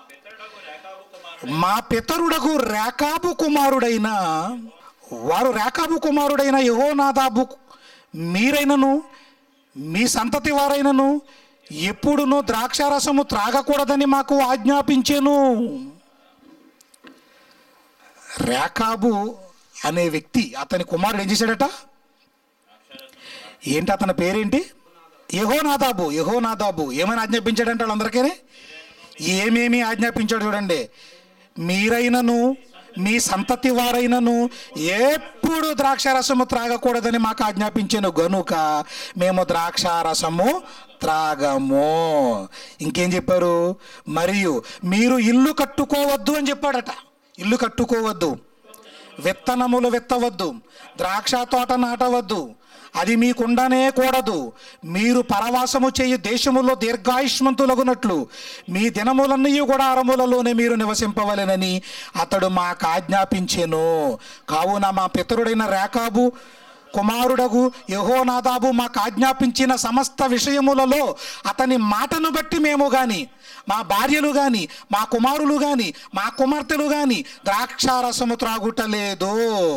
మా పితరుడకు రేకాబు కుమారుడైన వారు రేకాబు కుమారుడైన యహోనాదాబు మీరైనను మీ సంతతి వారైనను ఎప్పుడునూ ద్రాక్షారసము త్రాగకూడదని మాకు ఆజ్ఞాపించెను రేకాబు అనే వ్యక్తి అతని కుమారుడు ఏం చేశాడట ఏంటి అతని పేరేంటి యహోనాదాబు యహోనాదాబు ఏమని ఆజ్ఞాపించాడంటే వాళ్ళందరికీ ఏమేమి ఆజ్ఞాపించాడు చూడండి మీరైనను మీ సంతతి వారైనను ఎప్పుడు ద్రాక్షారసము త్రాగకూడదని మాకు ఆజ్ఞాపించాను గనుక మేము ద్రాక్షారసము త్రాగము ఇంకేం చెప్పారు మరియు మీరు ఇల్లు కట్టుకోవద్దు అని చెప్పాడట ఇల్లు కట్టుకోవద్దు విత్తనములు విత్తవద్దు ద్రాక్ష తోట నాటవద్దు అది మీకుండనే కూడదు మీరు పరవాసము చేయు దేశములో దీర్ఘాయుష్మంతులగునట్లు మీ దినములన్నీ కూడా అరములలోనే మీరు నివసింపవలెనని అతడు మాకు ఆజ్ఞాపించెను కావున మా పితరుడైన రేకాబు కుమారుడగు యహోనాదాబు మాకు ఆజ్ఞాపించిన సమస్త విషయములలో అతని మాటను బట్టి మేము గాని మా భార్యలు గాని మా కుమారులు గాని మా కుమార్తెలు గాని ద్రాక్షారసము త్రాగుటలేదు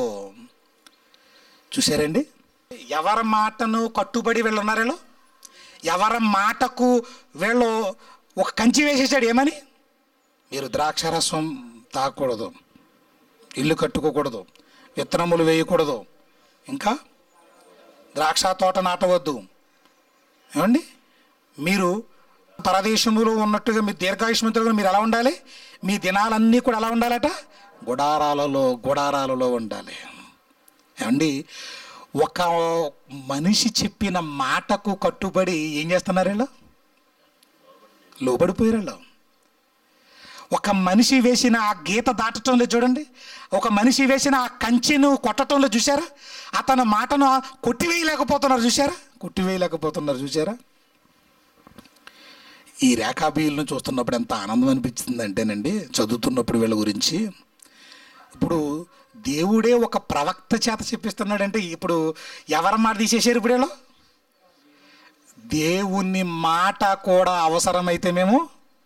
చూసారండి ఎవరి మాటను కట్టుబడి వీళ్ళు ఉన్నారు వీళ్ళు ఎవరి మాటకు వీళ్ళు ఒక కంచి వేసేసాడు ఏమని మీరు ద్రాక్షారసం తాగకూడదు ఇల్లు కట్టుకోకూడదు విత్తనములు వేయకూడదు ఇంకా ద్రాక్ష తోట నాటవద్దు ఏమండి మీరు పరదేశములో ఉన్నట్టుగా మీ దీర్ఘాయుష్మంతులుగా మీరు ఎలా ఉండాలి మీ దినాలన్నీ కూడా ఎలా ఉండాలట గుడారాలలో గుడారాలలో ఉండాలి ఏమండి ఒక మనిషి చెప్పిన మాటకు కట్టుబడి ఏం చేస్తున్నారు వీళ్ళు లోబడిపోయారు వీళ్ళు ఒక మనిషి వేసిన ఆ గీత దాటటంలో చూడండి ఒక మనిషి వేసిన ఆ కంచెను కొట్టడంలో చూసారా అతని మాటను కొట్టివేయలేకపోతున్నారు చూసారా కొట్టివేయలేకపోతున్నారు చూసారా ఈ రేఖాబీలను చూస్తున్నప్పుడు ఎంత ఆనందం అనిపించింది అంటేనండి చదువుతున్నప్పుడు వీళ్ళ గురించి ఇప్పుడు దేవుడే ఒక ప్రవక్త చేత చెప్పిస్తున్నాడంటే ఇప్పుడు ఎవరి మాట తీసేసారు ఇప్పుడు వీళ్ళు దేవుని మాట కూడా అవసరమైతే మేము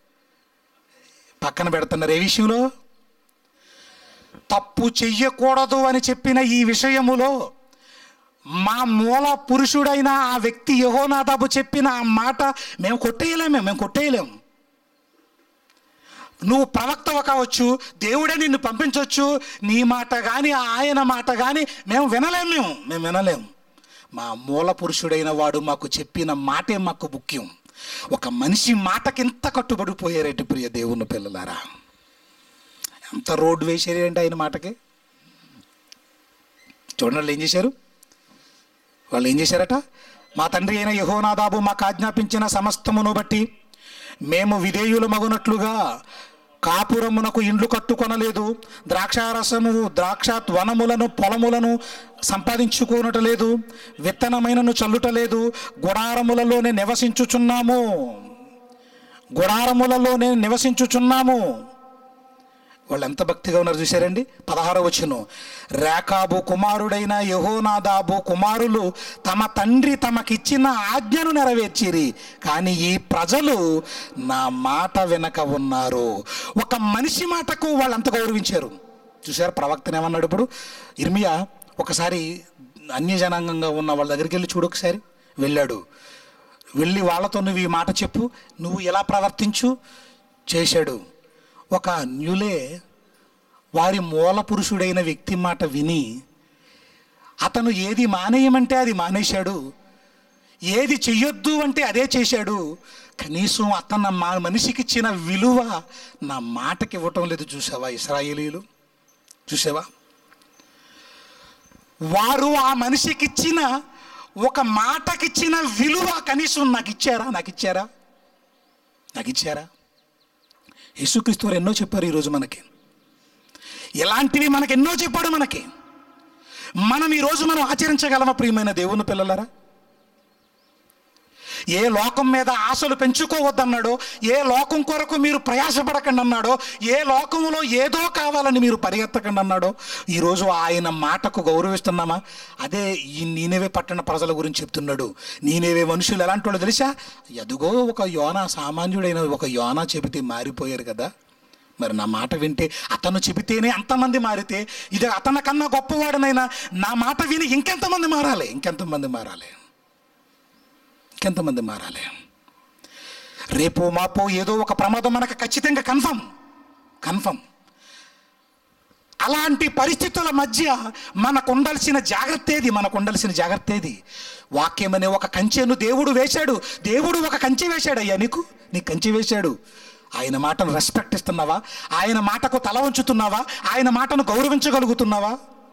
పక్కన పెడుతున్నారు ఏ విషయంలో తప్పు చెయ్యకూడదు అని చెప్పిన ఈ విషయములో మా మూల పురుషుడైన ఆ వ్యక్తి యహోనాదాబు చెప్పిన ఆ మాట మేము కొట్టేయలేమే మేము కొట్టేయలేము నువ్వు ప్రవక్తవ కావచ్చు దేవుడే నిన్ను పంపించవచ్చు నీ మాట కానీ ఆయన మాట కానీ మేము వినలేము మేము మేము వినలేము మా మూల పురుషుడైన వాడు మాకు చెప్పిన మాటే మాకు ముఖ్యం ఒక మనిషి మాటకింత కట్టుబడిపోయారేంటి ప్రియ దేవుని పిల్లలారా ఎంత రోడ్డు వేసారేంటి ఆయన మాటకి చూడండి వాళ్ళు ఏం చేశారు వాళ్ళు ఏం చేశారట మా తండ్రి అయిన యహోనాదాబు మాకు ఆజ్ఞాపించిన సమస్తమును బట్టి మేము విధేయులు మగునట్లుగా కాపురమునకు ఇండ్లు కట్టుకొనలేదు ద్రాక్షారసము ద్రాక్ష వనములను పొలములను సంపాదించుకోనటలేదు విత్తనమైనను చల్లుటలేదు గుడారములలోనే నివసించుచున్నాము గుడారములలోనే నివసించుచున్నాము వాళ్ళు ఎంత భక్తిగా ఉన్నారు చూశారండి పదహారో వచ్చును రేకాబు కుమారుడైన యహోనాదాబు కుమారులు తమ తండ్రి తమకిచ్చిన ఆజ్ఞను నెరవేర్చిరి కానీ ఈ ప్రజలు నా మాట వెనక ఉన్నారు ఒక మనిషి మాటకు వాళ్ళు అంత గౌరవించారు చూశారు ప్రవక్తను ఏమన్నాడు ఇప్పుడు ఇర్మియా ఒకసారి అన్యజనాంగంగా ఉన్న వాళ్ళ దగ్గరికి వెళ్ళి చూడు ఒకసారి వెళ్ళాడు వెళ్ళి వాళ్ళతో నువ్వు ఈ మాట చెప్పు నువ్వు ఎలా ప్రవర్తించు చేశాడు ఒక న్యూలే వారి మూల పురుషుడైన వ్యక్తి మాట విని అతను ఏది మానేయమంటే అది మానేశాడు ఏది చెయ్యొద్దు అంటే అదే చేశాడు కనీసం అతను మా మనిషికి ఇచ్చిన విలువ నా మాటకి ఇవ్వటం లేదు చూసావా ఇస్రాయేలీలు చూసావా వారు ఆ మనిషికి ఇచ్చిన ఒక మాటకిచ్చిన విలువ కనీసం నాకు ఇచ్చారా నాకు ఇచ్చారా నాకు ఇచ్చారా యేసుక్రీస్తు వారు ఎన్నో చెప్పారు ఈరోజు మనకి ఇలాంటివి మనకి ఎన్నో చెప్పాడు మనకి మనం ఈరోజు మనం ఆచరించగలమా ప్రియమైన దేవుని పిల్లలరా ఏ లోకం మీద ఆశలు పెంచుకోవద్దన్నాడో ఏ లోకం కొరకు మీరు ప్రయాసపడకండి అన్నాడో ఏ లోకంలో ఏదో కావాలని మీరు పరిగెత్తకండి అన్నాడో ఈరోజు ఆయన మాటకు గౌరవిస్తున్నామా అదే ఈ నీనేవే పట్టణ ప్రజల గురించి చెప్తున్నాడు నీనేవే మనుషులు ఎలాంటి వాళ్ళు తెలుసా ఎదుగో ఒక యోన సామాన్యుడైన ఒక యోన చెబితే మారిపోయారు కదా మరి నా మాట వింటే అతను చెబితేనే అంతమంది మారితే ఇది అతని కన్నా గొప్పవాడనైనా నా మాట విని ఇంకెంతమంది మారాలి ఇంకెంతమంది మారాలి ఇంకెంతమంది మారాలి రేపు మాపో ఏదో ఒక ప్రమాదం మనకు ఖచ్చితంగా కన్ఫర్మ్ కన్ఫర్మ్ అలాంటి పరిస్థితుల మధ్య మనకు ఉండాల్సిన జాగ్రత్త ఏది మనకు ఉండాల్సిన జాగ్రత్త ఏది వాక్యం అనే ఒక కంచెను దేవుడు వేశాడు దేవుడు ఒక కంచె వేశాడు అయ్యా నీకు నీ కంచె వేశాడు ఆయన మాటను రెస్పెక్ట్ ఇస్తున్నావా ఆయన మాటకు తల ఉంచుతున్నావా ఆయన మాటను గౌరవించగలుగుతున్నావా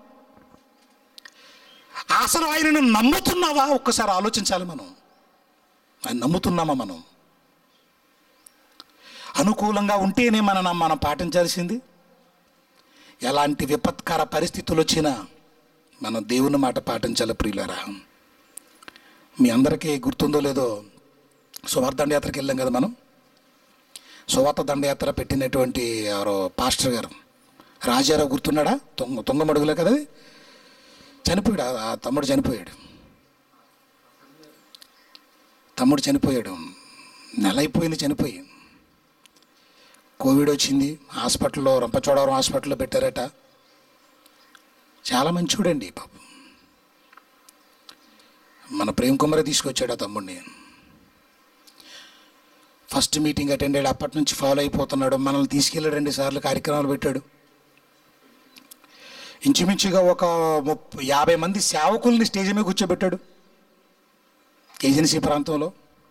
అసలు ఆయనను నమ్ముతున్నావా ఒక్కసారి ఆలోచించాలి మనం ఆయన నమ్ముతున్నామా మనం అనుకూలంగా ఉంటేనే మనం మనం పాటించాల్సింది ఎలాంటి విపత్కర పరిస్థితులు వచ్చినా మనం దేవుని మాట పాటించాలి ప్రియులరా మీ అందరికీ గుర్తుందో లేదో సువార్త దండయాత్రకి వెళ్ళాం కదా మనం సువార్త దండయాత్ర పెట్టినటువంటి ఎవరో పాస్టర్ గారు రాజారావు గుర్తున్నాడా తొంగ తొంగమడుగులే కదా అది? చనిపోయాడు ఆ- ఆ తమ్ముడు చనిపోయాడు తమ్ముడు చనిపోయాడు నెల అయిపోయింది చనిపోయి కోవిడ్ వచ్చింది హాస్పిటల్లో రంపచోడవరం హాస్పిటల్లో పెట్టారట చాలా మంచివాడండి పాపం మన ప్రేమ్ కుమారే తీసుకొచ్చాడు ఆ తమ్ముడిని ఫస్ట్ మీటింగ్ అటెండ్ అయ్యాడు అప్పటి నుంచి ఫాలో అయిపోతున్నాడు మనల్ని తీసుకెళ్ళి రెండు సార్లు కార్యక్రమాలు పెట్టాడు ఇంచుమించుగా ఒక ముప్ప యాభై మంది సేవకుల్ని స్టేజ్ మీద కూర్చోబెట్టాడు ఏజెన్సీ ప్రాంతంలో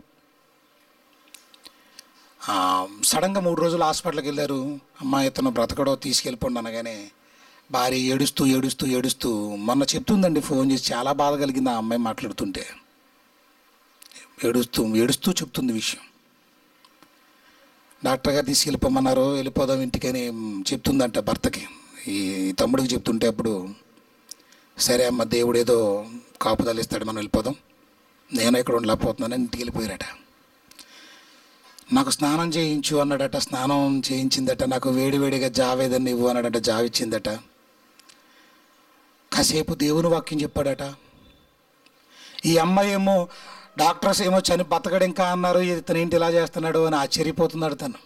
ఆ, సడన్గా మూడు రోజులు హాస్పిటల్కి వెళ్ళారు అమ్మ ఇతను బ్రతకడో తీసుకెళ్ళిపోండి అనగానే భార్య ఏడుస్తూ ఏడుస్తూ ఏడుస్తూ మొన్న చెప్తుందండి ఫోన్ చేసి చాలా బాధ కలిగింది ఆ అమ్మాయి మాట్లాడుతుంటే ఏడుస్తూ ఏడుస్తూ చెప్తుంది విషయం డాక్టర్ గారు తీసుకెళ్ళిపోమన్నారు వెళ్ళిపోదాం ఇంటికని చెప్తుందంట భర్తకి ఈ తమ్ముడికి చెప్తుంటే అప్పుడు సరే అమ్మ దేవుడు ఏదో కాపుదలు ఇస్తాడు మనం వెళ్ళిపోదాం నేను ఇక్కడ ఉండలేకపోతున్నాను ఇంటికి వెళ్ళిపోయారట నాకు స్నానం చేయించు అన్నాడట స్నానం చేయించిందట నాకు వేడివేడిగా జావేదని ఇవ్వు అన్నాడట జావిచ్చిందట కాసేపు దేవుని వాక్యం చెప్పాడట ఈ అమ్మాయి ఏమో డాక్టర్స్ ఏమో చని బతకడు ఇంకా అన్నారు ఇతను ఏంటి ఇలా చేస్తున్నాడు అని ఆశ్చర్యపోతున్నాడు తను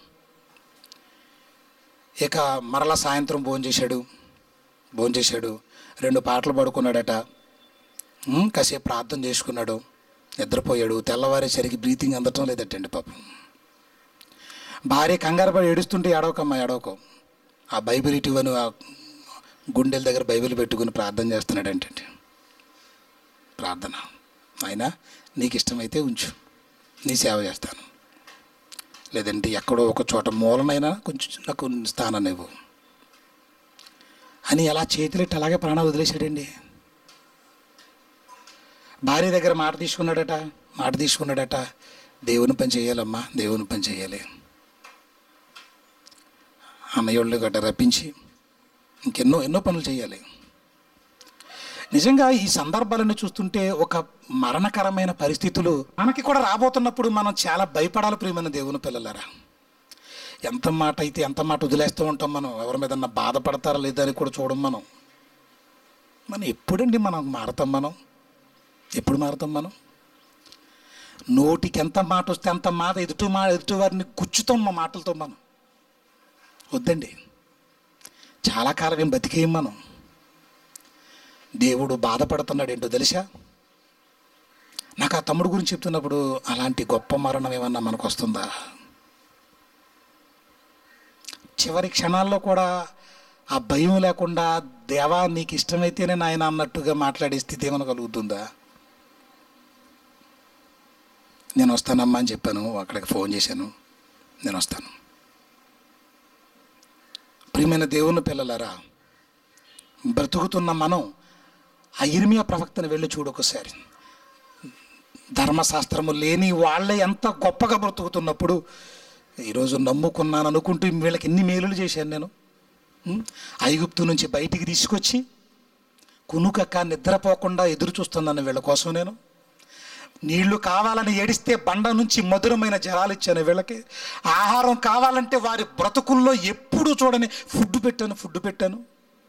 ఇక మరలా సాయంత్రం భోజనం చేశాడు భోజనం చేశాడు రెండు పాటలు పడుకున్నాడట ఉమ్, కాసేపు ప్రార్థన చేసుకున్నాడు నిద్రపోయాడు తెల్లవారేసరికి బ్రీతింగ్ అందటం లేదటండి పాపం భార్య కంగారు పడి ఏడుస్తుంటే ఏడవకమ్మా ఏడవకో ఆ బైబిల్ ఇటువను ఆ గుండెల దగ్గర బైబిల్ పెట్టుకుని ప్రార్థన చేస్తున్నాడు ఏంటంటే ప్రార్థన అయినా నీకు ఇష్టమైతే ఉంచు నీ సేవ చేస్తాను లేదంటే ఎక్కడో ఒక చోట మూలనైనా కొంచెం నాకు స్థానం ఇవ్వు అని అలా చేతులెట్టి అలాగే ప్రాణాలు వదిలేశాడండి భార్య దగ్గర మాట తీసుకున్నాడట మాట తీసుకున్నాడట దేవుని పని చేయాలమ్మా దేవుని పని చేయాలి అన్నయ్యోళ్ళు గట్ట రప్పించి ఇంకెన్నో ఎన్నో పనులు చేయాలి నిజంగా ఈ సందర్భాలను చూస్తుంటే ఒక మరణకరమైన పరిస్థితులు మనకి కూడా రాబోతున్నప్పుడు మనం చాలా భయపడాలి ప్రియమైన దేవుని పిల్లలారా ఎంత మాట అయితే ఎంత మాట వదిలేస్తూ ఉంటాం మనం ఎవరి మీద బాధపడతారా లేదా అని కూడా చూడం మనం మనం ఎప్పుడండి మనం మారతాం మనం ఎప్పుడు మారుతాం మనం నోటికి ఎంత మాట వస్తే అంత మాట ఎదుటి మా ఎదుటి వారిని గుచ్చుతాం మా మాటలతో మనం వద్దండి చాలా కాలం ఏం బతికేయం మనం దేవుడు బాధపడుతున్నాడు ఏంటో తెలుసా నాకు ఆ తమ్ముడు గురించి చెప్తున్నప్పుడు అలాంటి గొప్ప మరణం ఏమన్నా మనకు వస్తుందా చివరి క్షణాల్లో కూడా ఆ భయం లేకుండా దేవా నీకు ఇష్టమైతేనే నాయన అన్నట్టుగా మాట్లాడే స్థితి ఏమైనా కలుగుతుందా నేను వస్తానమ్మా అని చెప్పాను అక్కడికి ఫోన్ చేశాను నేను వస్తాను ప్రియమైన దేవుని పిల్లలారా బ్రతుకుతున్న మనం ఆ ఇర్మియా ప్రవక్తను వెళ్ళి చూడు ఒకసారి ధర్మశాస్త్రము లేని వాళ్ళే ఎంత గొప్పగా బ్రతుకుతున్నప్పుడు ఈరోజు నమ్ముకున్నాను అనుకుంటూ వీళ్ళకి ఎన్ని మేలులు చేశాను నేను ఉం? ఐగుప్తు నుంచి బయటికి తీసుకొచ్చి కునుకక్క నిద్రపోకుండా ఎదురు చూస్తున్నాను వీళ్ళ కోసం నేను నీళ్లు కావాలని ఏడిస్తే బండ నుంచి మధురమైన జలాలు ఇచ్చాను వీళ్ళకి ఆహారం కావాలంటే వారి బ్రతుకుల్లో ఎప్పుడూ చూడని ఫుడ్ పెట్టాను ఫుడ్ పెట్టాను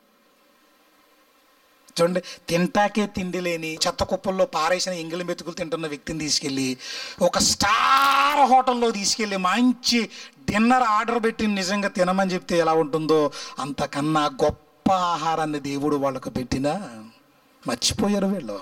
చూడండి తింటాకే తిండి లేని చెత్త కుప్పల్లో పారేసిన ఎంగిలి మెతుకులు తింటున్న వ్యక్తిని తీసుకెళ్ళి ఒక స్టార్ హోటల్లో తీసుకెళ్ళి మంచి డిన్నర్ ఆర్డర్ పెట్టి నిజంగా తినమని చెప్తే ఎలా ఉంటుందో అంతకన్నా గొప్ప ఆహారాన్ని దేవుడు వాళ్ళకు పెట్టినా మర్చిపోయారు వీళ్ళు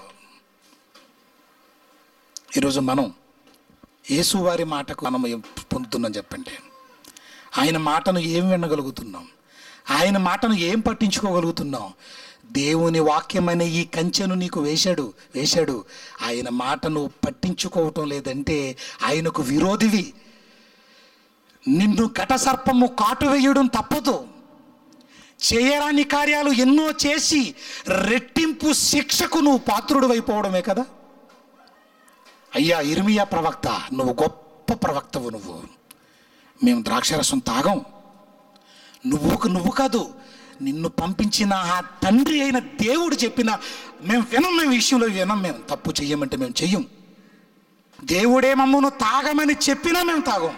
ఈరోజు మనం యేసువారి మాటకు మనం ఏం పొందుతున్నాం చెప్పండి ఆయన మాటను ఏం వినగలుగుతున్నాం ఆయన మాటను ఏం పట్టించుకోగలుగుతున్నాం దేవుని వాక్యమైన ఈ కంచెను నీకు వేశాడు వేశాడు ఆయన మాటను పట్టించుకోవటం లేదంటే ఆయనకు విరోధివి నిన్ను ఘట సర్పము కాటు వేయడం తప్పదు చేయరాని కార్యాలు ఎన్నో చేసి రెట్టింపు శిక్షకు నువ్వు పాత్రుడు అయిపోవడమే కదా అయ్యా ఇర్మియా ప్రవక్త నువ్వు గొప్ప ప్రవక్తవు నువ్వు మేము ద్రాక్షరసం తాగం నువ్వు నువ్వు కాదు నిన్ను పంపించిన ఆ తండ్రి అయిన దేవుడు చెప్పిన మేము వినం మేము ఈ విషయంలో వినం మేము తప్పు చెయ్యమంటే మేము చెయ్యం దేవుడే మమ్మను తాగమని చెప్పినా మేము తాగం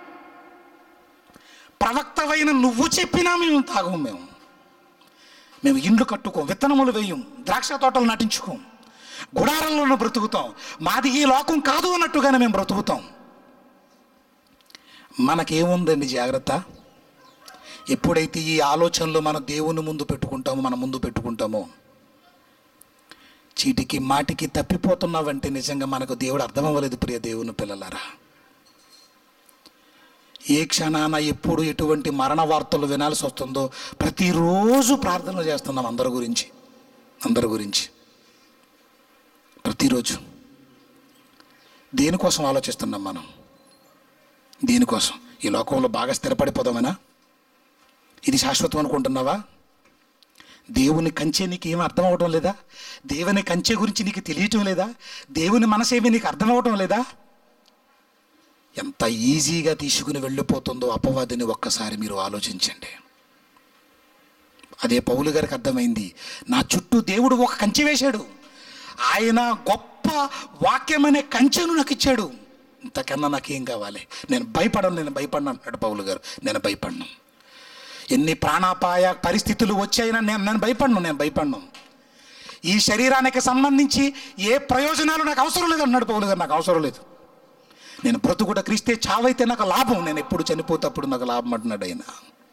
ప్రవక్తవైన నువ్వు చెప్పినా మేము తాగం మేము మేము ఇండ్లు కట్టుకోం విత్తనములు వేయం ద్రాక్ష తోటలు నటించుకోం గుడారంలోనూ బ్రతుకుతాం మాది ఈ లోకం కాదు అన్నట్టుగానే మేము బ్రతుకుతాం మనకేముందండి జాగ్రత్త ఎప్పుడైతే ఈ ఆలోచనలు మన దేవుని ముందు పెట్టుకుంటామో మన ముందు పెట్టుకుంటామో చీటికి మాటికి తప్పిపోతున్నావంటే నిజంగా మనకు దేవుడు అర్థమవ్వలేదు ప్రియ దేవుని పిల్లలారా ఏ క్షణాన ఎప్పుడు ఎటువంటి మరణ వార్తలు వినాల్సి వస్తుందో ప్రతిరోజు ప్రార్థనలు చేస్తున్నాం అందరి గురించి అందరి గురించి ప్రతిరోజు దేనికోసం ఆలోచిస్తున్నాం మనం దేనికోసం ఈ లోకంలో బాగా స్థిరపడిపోదామనా ఇది శాశ్వతం అనుకుంటున్నావా దేవుని కంచె నీకు ఏమి అర్థం అవటం లేదా దేవుని కంచె గురించి నీకు తెలియటం లేదా దేవుని మనసేమి నీకు అర్థం అవటం లేదా ఎంత ఈజీగా తీసుకుని వెళ్ళిపోతుందో అపవాదిని ఒక్కసారి మీరు ఆలోచించండి అదే పౌలు గారికి అర్థమైంది నా చుట్టూ దేవుడు ఒక కంచె వేశాడు ఆయన గొప్ప వాక్యం అనే కంచెను నాకు ఇచ్చాడు ఇంతకన్నా నాకేం కావాలి నేను భయపడను నేను భయపడను అంటాడు పౌలు గారు నేను భయపడను ఎన్ని ప్రాణాపాయ పరిస్థితులు వచ్చాయినా నేను నేను భయపడను నేను భయపడను ఈ శరీరానికి సంబంధించి ఏ ప్రయోజనాలు నాకు అవసరం లేదు అన్నాడు పౌలు గారు నాకు అవసరం లేదు నేను బ్రతుకుట క్రీస్తే చావైతే నాకు లాభం నేను ఎప్పుడు చనిపోతే అప్పుడు నాకు లాభం అంటున్నాడు ఆయన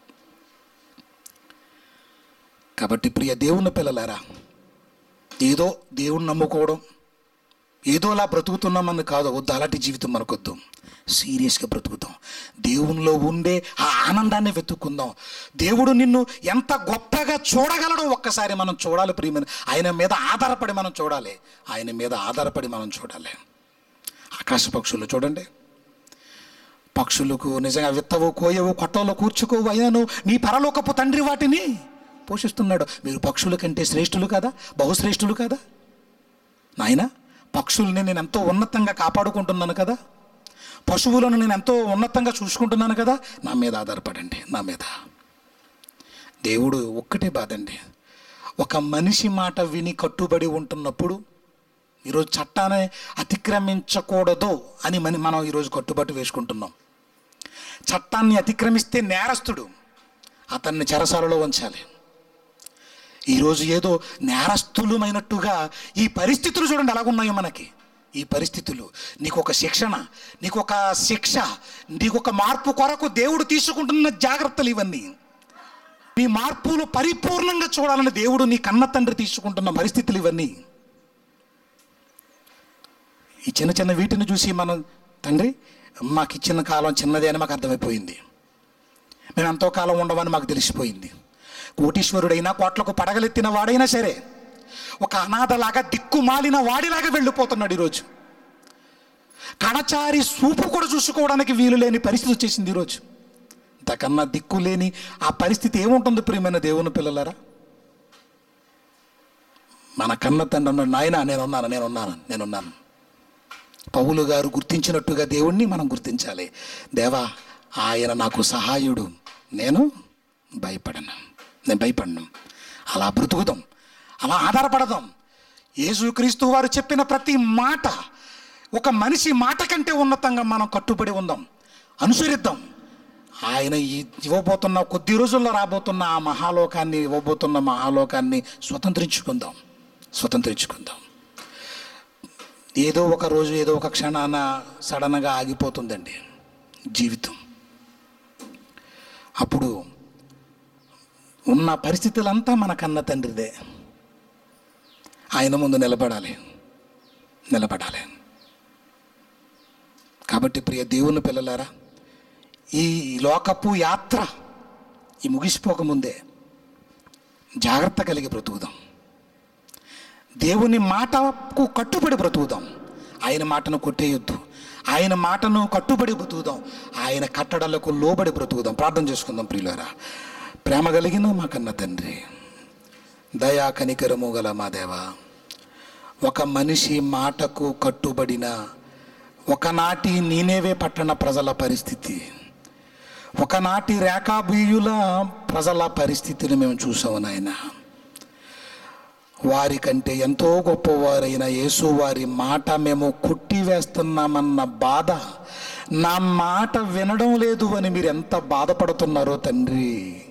కాబట్టి ప్రియ దేవుని పిల్లలారా ఏదో దేవుణ్ణి నమ్ముకోవడం ఏదోలా బ్రతుకుతున్నామని కాదు వద్దు అలాంటి జీవితం మనకొద్దు సీరియస్గా బ్రతుకుతాం దేవునిలో ఉండే ఆ ఆనందాన్ని వెతుక్కుందాం దేవుడు నిన్ను ఎంత గొప్పగా చూడగలడో ఒక్కసారి మనం చూడాలి ప్రియమైన ఆయన మీద ఆధారపడి మనం చూడాలి ఆయన మీద ఆధారపడి మనం చూడాలి ఆకాశ పక్షులు చూడండి పక్షులకు నిజంగా విత్తవు కోయవు కొట్టలో కూర్చుకోవు అయినను నీ పరలోకపు తండ్రి వాటిని పోషిస్తున్నాడు మీరు పక్షుల కంటే శ్రేష్ఠులు కదా బహుశ్రేష్ఠులు కదా నాయన పక్షుల్ని నేను ఎంతో ఉన్నతంగా కాపాడుకుంటున్నాను కదా పశువులను నేను ఎంతో ఉన్నతంగా చూసుకుంటున్నాను కదా నా మీద ఆధారపడండి నా మీద దేవుడు ఒక్కటే బాధండి ఒక మనిషి మాట విని కట్టుబడి ఉంటున్నప్పుడు ఈరోజు చట్టాన్ని అతిక్రమించకూడదు అని మన మనం ఈరోజు కట్టుబాటు వేసుకుంటున్నాం చట్టాన్ని అతిక్రమిస్తే నేరస్తుడు అతన్ని చెరసాలలో ఉంచాలి ఈరోజు ఏదో నేరస్తులమైనట్టుగా ఈ పరిస్థితులు చూడండి ఎలాగున్నాయో మనకి ఈ పరిస్థితులు నీకు ఒక శిక్షణ నీకు ఒక శిక్ష నీకు ఒక మార్పు కొరకు దేవుడు తీసుకుంటున్న జాగ్రత్తలు ఇవన్నీ నీ మార్పులు పరిపూర్ణంగా చూడాలని దేవుడు నీ కన్న తండ్రి తీసుకుంటున్న పరిస్థితులు ఇవన్నీ ఈ చిన్న చిన్న వీటిని చూసి మనం తండ్రి మాకు ఇచ్చిన కాలం చిన్నదే అని మాకు అర్థమైపోయింది మేము ఎంతో కాలం ఉండమని మాకు తెలిసిపోయింది కోటీశ్వరుడైనా కోట్లకు పడగలెత్తిన వాడైనా సరే ఒక అనాథలాగా దిక్కుమాలిన వాడిలాగా వెళ్ళిపోతున్నాడు ఈరోజు కణచారి సూపు కూడా చూసుకోవడానికి వీలు లేని పరిస్థితి వచ్చేసింది ఈరోజు ఇంతకన్నా దిక్కు లేని ఆ పరిస్థితి ఏముంటుంది ప్రియమైన దేవుని పిల్లలారా మన కన్న తండ్రి అన్నాడు నాయన నేనున్నాను నేనున్నాను నేనున్నాను పౌలు గారు గుర్తించినట్టుగా దేవుణ్ణి మనం గుర్తించాలి దేవా ఆయన నాకు సహాయుడు నేను భయపడను నేను భయపడను అలా బ్రతుకుదాం అలా ఆధారపడదాం యేసుక్రీస్తు వారు చెప్పిన ప్రతి మాట ఒక మనిషి మాట కంటే ఉన్నతంగా మనం కట్టుబడి ఉందాం అనుసరిద్దాం ఆయన ఈ ఇవ్వబోతున్న కొద్ది రోజుల్లో రాబోతున్న ఆ మహాలోకాన్ని ఇవ్వబోతున్న మహాలోకాన్ని స్వతంత్రించుకుందాం స్వతంత్రించుకుందాం ఏదో ఒక రోజు ఏదో ఒక క్షణాన సడన్గా ఆగిపోతుందండి జీవితం అప్పుడు ఉన్న పరిస్థితులంతా మన కన్న తండ్రిదే ఆయన ముందు నిలబడాలి నిలబడాలి కాబట్టి ప్రియ దేవుని పిల్లలారా ఈ లోకపు యాత్ర ఈ ముగిసిపోకముందే జాగ్రత్త కలిగి బ్రతుకుదాం దేవుని మాటకు కట్టుబడి బ్రతుకుదాం ఆయన మాటను కొట్టేయొద్దు ఆయన మాటను కట్టుబడి బ్రతుకుదాం ఆయన కట్టడలకు లోబడి బ్రతుకుదాం ప్రార్థన చేసుకుందాం ప్రియులారా ప్రేమ కలిగిన మా కన్న తండ్రి దయా కనికరము గల మా దేవా ఒక మనిషి మాటకు కట్టుబడిన ఒకనాటి నీనేవే పట్టణ ప్రజల పరిస్థితి ఒకనాటి రేఖాబీయుల ప్రజల పరిస్థితిని మేము చూసాము నాయన వారి కంటే ఎంతో గొప్పవారైన యేసు వారి మాట మేము కొట్టివేస్తున్నామన్న బాధ నా మాట వినడం లేదు అని మీరు ఎంత బాధపడుతున్నారో తండ్రి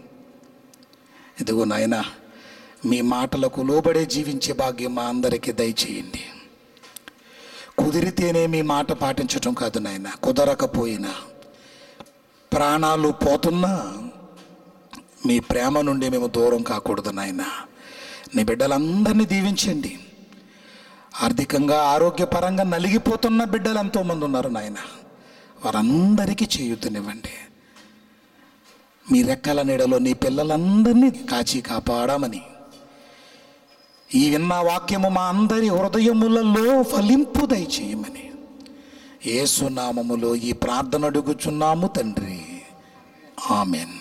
ఇదిగో నాయన మీ మాటలకు లోబడే జీవించే భాగ్యం మా అందరికీ దయచేయండి కుదిరితేనే మీ మాట పాటించటం కాదు నాయన కుదరకపోయినా ప్రాణాలు పోతున్నా మీ ప్రేమ నుండి మేము దూరం కాకూడదు నాయన నీ బిడ్డలందరినీ దీవించండి ఆర్థికంగా ఆరోగ్యపరంగా నలిగిపోతున్న బిడ్డలు ఎంతోమంది ఉన్నారు నాయన వారందరికీ చేయుతనివ్వండి మీ రెక్కల నీడలో నీ పిల్లలందరినీ కాచి కాపాడమని ఈ విన్న వాక్యము మా అందరి హృదయములలో ఫలింపు దయచేయమని యేసునామములో ఈ ప్రార్థన అడుగుచున్నాము తండ్రి ఆమెన్